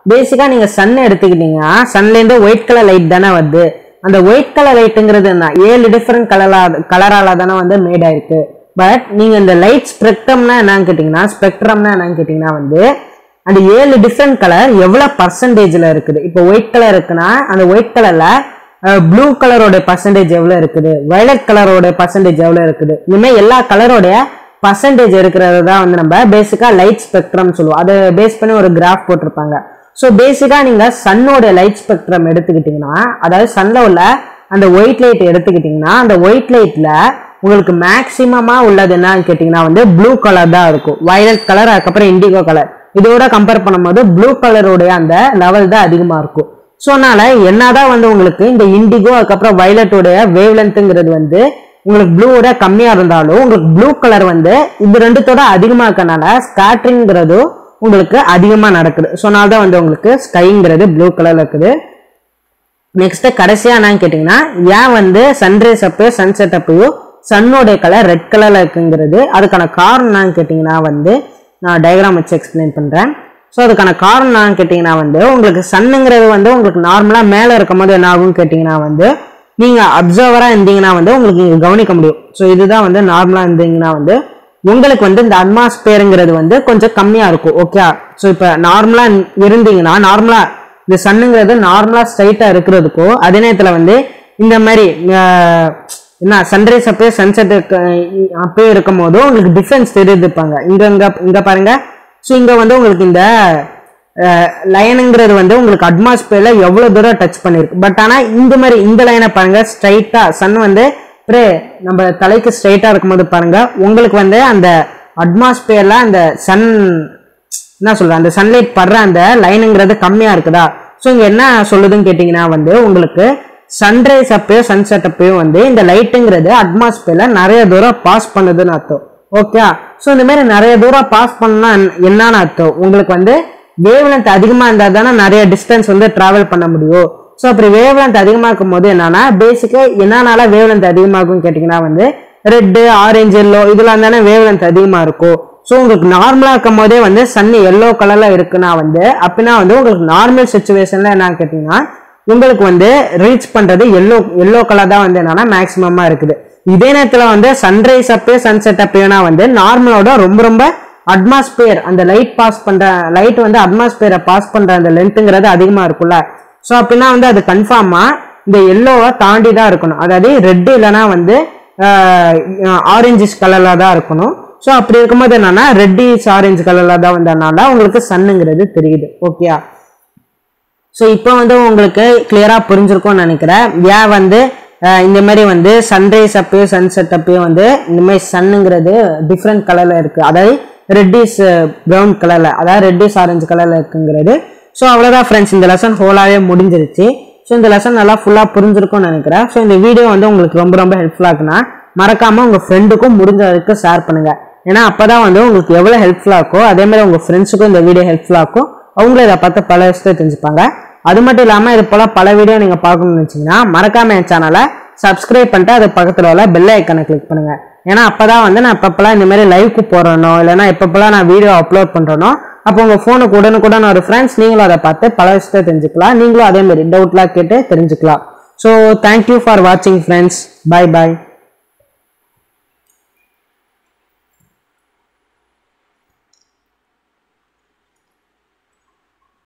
பேசிக்காக நீங்கள் சன் எடுத்துக்கிட்டீங்கன்னா சன்லேருந்து ஒயிட் கலர் லைட் தானே வருது அந்த ஒயிட் கலர் லைட்டுங்கிறது என்ன ஏழு டிஃப்ரெண்ட் கலரா கலரால தானே வந்து மேட் ஆயிருக்கு பட் நீங்கள் இந்த லைட் ஸ்பெக்ட்ரம்னா என்னன்னு கேட்டிங்கன்னா ஸ்பெக்ட்ரம்னா என்னன்னு கேட்டிங்கன்னா வந்து அந்த ஏழு டிஃப்ரெண்ட் கலர் எவ்வளோ பர்சன்டேஜில் இருக்குது இப்போ ஒயிட் கலர் இருக்குன்னா அந்த ஒயிட் கலரில் ப்ளூ கலரோட பர்சன்டேஜ் எவ்வளோ இருக்குது வயலட் கலரோட பர்சன்டேஜ் எவ்வளோ இருக்குது இனிமேல் எல்லா கலரோடைய பர்சன்டேஜ் இருக்கிறது தான் வந்து நம்ம பேசிக்காக லைட் ஸ்பெக்ட்ரம் சொல்லுவோம் அதை பேஸ் பண்ணி ஒரு கிராஃப் போட்டிருப்பாங்க ஸோ பேசிக்காக நீங்கள் சன்னோட லைட் ஸ்பெக்ட்ரம் எடுத்துக்கிட்டிங்கன்னா அதாவது சன்னில் உள்ள அந்த ஒயிட் லைட் எடுத்துக்கிட்டிங்கன்னா அந்த ஒயிட் லைட்டில் உங்களுக்கு மேக்சிமமாக உள்ளது என்னன்னு கேட்டிங்கன்னா வந்து ப்ளூ கலர் தான் இருக்கும் வயலட் கலர் அதுக்கப்புறம் இண்டிகோ கலர் இதோட கம்பேர் பண்ணும்போது ப்ளூ கலருடைய அந்த லெவல் தான் அதிகமாக இருக்கும் ஸோ அதனால என்னதான் வந்து உங்களுக்கு இந்த இண்டிகோ அதுக்கப்புறம் வயலட்டோடைய வேவ் லென்த்துங்கிறது வந்து உங்களுக்கு ப்ளூவோட கம்மியாக இருந்தாலும் உங்களுக்கு ப்ளூ கலர் வந்து இது ரெண்டுத்தோட அதிகமாக இருக்கனால ஸ்கேட்ரிங்கிறதும் உங்களுக்கு அதிகமாக நடக்குது ஸோ அதனால தான் வந்து உங்களுக்கு ஸ்கைங்கிறது ப்ளூ கலரில் இருக்குது நெக்ஸ்ட் கடைசியா என்னன்னு கேட்டிங்கன்னா ஏன் வந்து சன்ரைஸ் அப்பயோ சன்செட் அப்பயோ சன்னோடைய கலர் ரெட் கலர்ல இருக்குங்கிறது அதுக்கான காரணம் என்னன்னு கேட்டிங்கன்னா வந்து நான் டயக்ராம் வச்சு எக்ஸ்பிளைன் பண்றேன் ஸோ அதுக்கான காரணம் என்னன்னு கேட்டிங்கன்னா வந்து உங்களுக்கு சன்னுங்கிறது வந்து உங்களுக்கு நார்மலாக மேலே இருக்கும் போது என்ன ஆகும்னு கேட்டிங்கன்னா வந்து நீங்கள் அப்சர்வராக இருந்தீங்கன்னா வந்து உங்களுக்கு இங்கே கவனிக்க முடியும் ஸோ இதுதான் வந்து நார்மலாக இருந்தீங்கன்னா வந்து உங்களுக்கு வந்து இந்த அட்மாஸ்பியருங்கிறது வந்து கொஞ்சம் கம்மியாக இருக்கும் ஓகே ஸோ இப்போ நார்மலாக இருந்தீங்கன்னா நார்மலாக இந்த சன்னுங்கிறது நார்மலாக ஸ்ட்ரைட்டாக இருக்கிறதுக்கோ அதே நேரத்தில் வந்து இந்த மாதிரி அஹ், என்ன சன்ரைஸ் அப்பயே சன்செட் அப்பயே இருக்கும் போதும் உங்களுக்கு டிஃப்ரென்ஸ் தெரியுதுப்பாங்க இங்கே இங்கே இங்கே பாருங்க ஸோ இங்கே வந்து உங்களுக்கு இந்த லைனுங்கிறது வந்து உங்களுக்கு அட்மாஸ்பியர்ல எவ்வளோ தூரம் டச் பண்ணிருக்கு பட் ஆனால் இந்த மாதிரி இந்த லைனை பாருங்க ஸ்ட்ரைட்டாக சன் வந்து அப்படியே நம்ம தலைக்கு ஸ்ட்ரைட்டாக இருக்கும்போது பாருங்க உங்களுக்கு வந்து அந்த அட்மாஸ்பியர்ல அந்த சன் என்ன சொல்றேன் அந்த சன்லைட் படுற அந்த லைனுங்கிறது கம்மியா இருக்குதா ஸோ இங்க என்ன சொல்லுதுன்னு கேட்டிங்கன்னா வந்து உங்களுக்கு சன்ரைஸ் அப்பயோ சன்செட் அப்பயோ வந்து இந்த லைட்டுங்கிறது அட்மாஸ்பியர்ல நிறைய தூரம் பாஸ் பண்ணுதுன்னு அர்த்தம் ஓகே ஸோ இந்த மாதிரி நிறைய தூரம் பாஸ் பண்ணா என்னன்னு அர்த்தம் உங்களுக்கு வந்து வேவ் லென்த் அதிகமாக இருந்தால் தானே நிறைய டிஸ்டன்ஸ் வந்து ட்ராவல் பண்ண முடியும் ஸோ அப்படி வேவ் லென்த் அதிகமாக இருக்கும் போது என்னன்னா பேசிக்காக என்னனால வேவ் லென்த் அதிகமாகும் கேட்டிங்கன்னா வந்து ரெட்டு ஆரஞ்சு எல்லோ இதெல்லாம் தானே வேவ் லென்த் அதிகமாக இருக்கும் ஸோ உங்களுக்கு நார்மலாக இருக்கும் போதே வந்து சன் எல்லோ கலரில் இருக்குன்னா வந்து அப்படின்னா வந்து உங்களுக்கு நார்மல் சுச்சுவேஷனில் என்னன்னு கேட்டிங்கன்னா உங்களுக்கு வந்து ரீச் பண்ணுறது எல்லோ எல்லோ கலர் தான் வந்து என்னன்னா மேக்ஸிமமாக இருக்குது இதே நேரத்தில் வந்து சன்ரைஸ் அப்பயோ சன்செட் அப்பயோனா வந்து நார்மலோட ரொம்ப ரொம்ப அட்மாஸ்பியர் அந்த லைட் பாஸ் பண்ற லைட் வந்து அட்மாஸ்பியரை பாஸ் பண்ற அந்த லென்த்துங்கிறது அதிகமாக இருக்கும்ல ஸோ அப்படின்னா வந்து அது கன்ஃபார்மா இந்த எல்லோவை தாண்டி தான் இருக்கணும் அதாவது ரெட் இல்லைன்னா வந்து ஆரஞ்சிஷ் கலர்ல தான் இருக்கணும் ஸோ அப்படி இருக்கும்போது என்னன்னா ரெட்டிஷ் ஆரஞ்சு கலர்ல தான் வந்ததுனால உங்களுக்கு சன்னுங்கிறது தெரியுது ஓகே ஸோ இப்போ வந்து உங்களுக்கு கிளியராக புரிஞ்சிருக்கும்னு நினைக்கிறேன் ஏன் வந்து அஹ், இந்த மாதிரி வந்து சன்ரைஸ் அப்பயோ சன்செட் அப்பயோ வந்து இந்த மாதிரி சன்னுங்கிறது டிஃப்ரெண்ட் கலரில் இருக்குது அதாவது ரெட்டிஸ் ப்ரௌன் கலரில் அதாவது ரெட்டிஸ் ஆரஞ்சு கலரில் இருக்குங்கிறது ஸோ அவ்வளோதான் ஃப்ரெண்ட்ஸ் இந்த லெசன் ஹோலாகவே முடிஞ்சிருச்சு ஸோ இந்த லெசன் நல்லா ஃபுல்லாக புரிஞ்சிருக்கும்னு நினைக்கிறேன் ஸோ இந்த வீடியோ வந்து உங்களுக்கு ரொம்ப ரொம்ப ஹெல்ப்ஃபுல்லாக இருக்குன்னா மறக்காமல் உங்கள் ஃப்ரெண்டுக்கும் முடிஞ்ச வரைக்கும் ஷேர் பண்ணுங்கள் ஏன்னா அப்போ தான் வந்து உங்களுக்கு எவ்வளோ ஹெல்ப்ஃபுல்லாக இருக்கோ அதே மாதிரி உங்கள் ஃப்ரெண்ட்ஸுக்கும் இந்த வீடியோ ஹெல்ப்ஃபுல்லாக இருக்கும் அவங்களும் இதை பார்த்து பல விஷயத்தை தெரிஞ்சுப்பாங்க அது மட்டும் இல்லாமல் இது போல் பல வீடியோ நீங்கள் பார்க்கணும்னு வச்சிங்கன்னா மறக்காம என் சேனலை சப்ஸ்கிரைப் பண்ணிட்டு அது பக்கத்தில் உள்ள பெல் ஐக்கனை கிளிக் பண்ணுங்க ஏன்னா அப்பதான் வந்து நான் எப்பப்பெல்லாம் இந்த மாதிரி லைவ்க்கு போடுறனோ இல்லைன்னா எப்பப்பெல்லாம் நான் வீடியோ அப்லோட் பண்றேனோ அப்போ உங்க ஃபோனுக்கு உடனுக்குடன் ஒரு ஃப்ரெண்ட்ஸ் நீங்களும் அதை பார்த்து பல விஷயத்தை தெரிஞ்சுக்கலாம் நீங்களும் அதே மாதிரி டவுட்லாம் கேட்டு தெரிஞ்சுக்கலாம் ஸோ தேங்க்யூ ஃபார் வாட்சிங் ஃப்ரெண்ட்ஸ் பை பை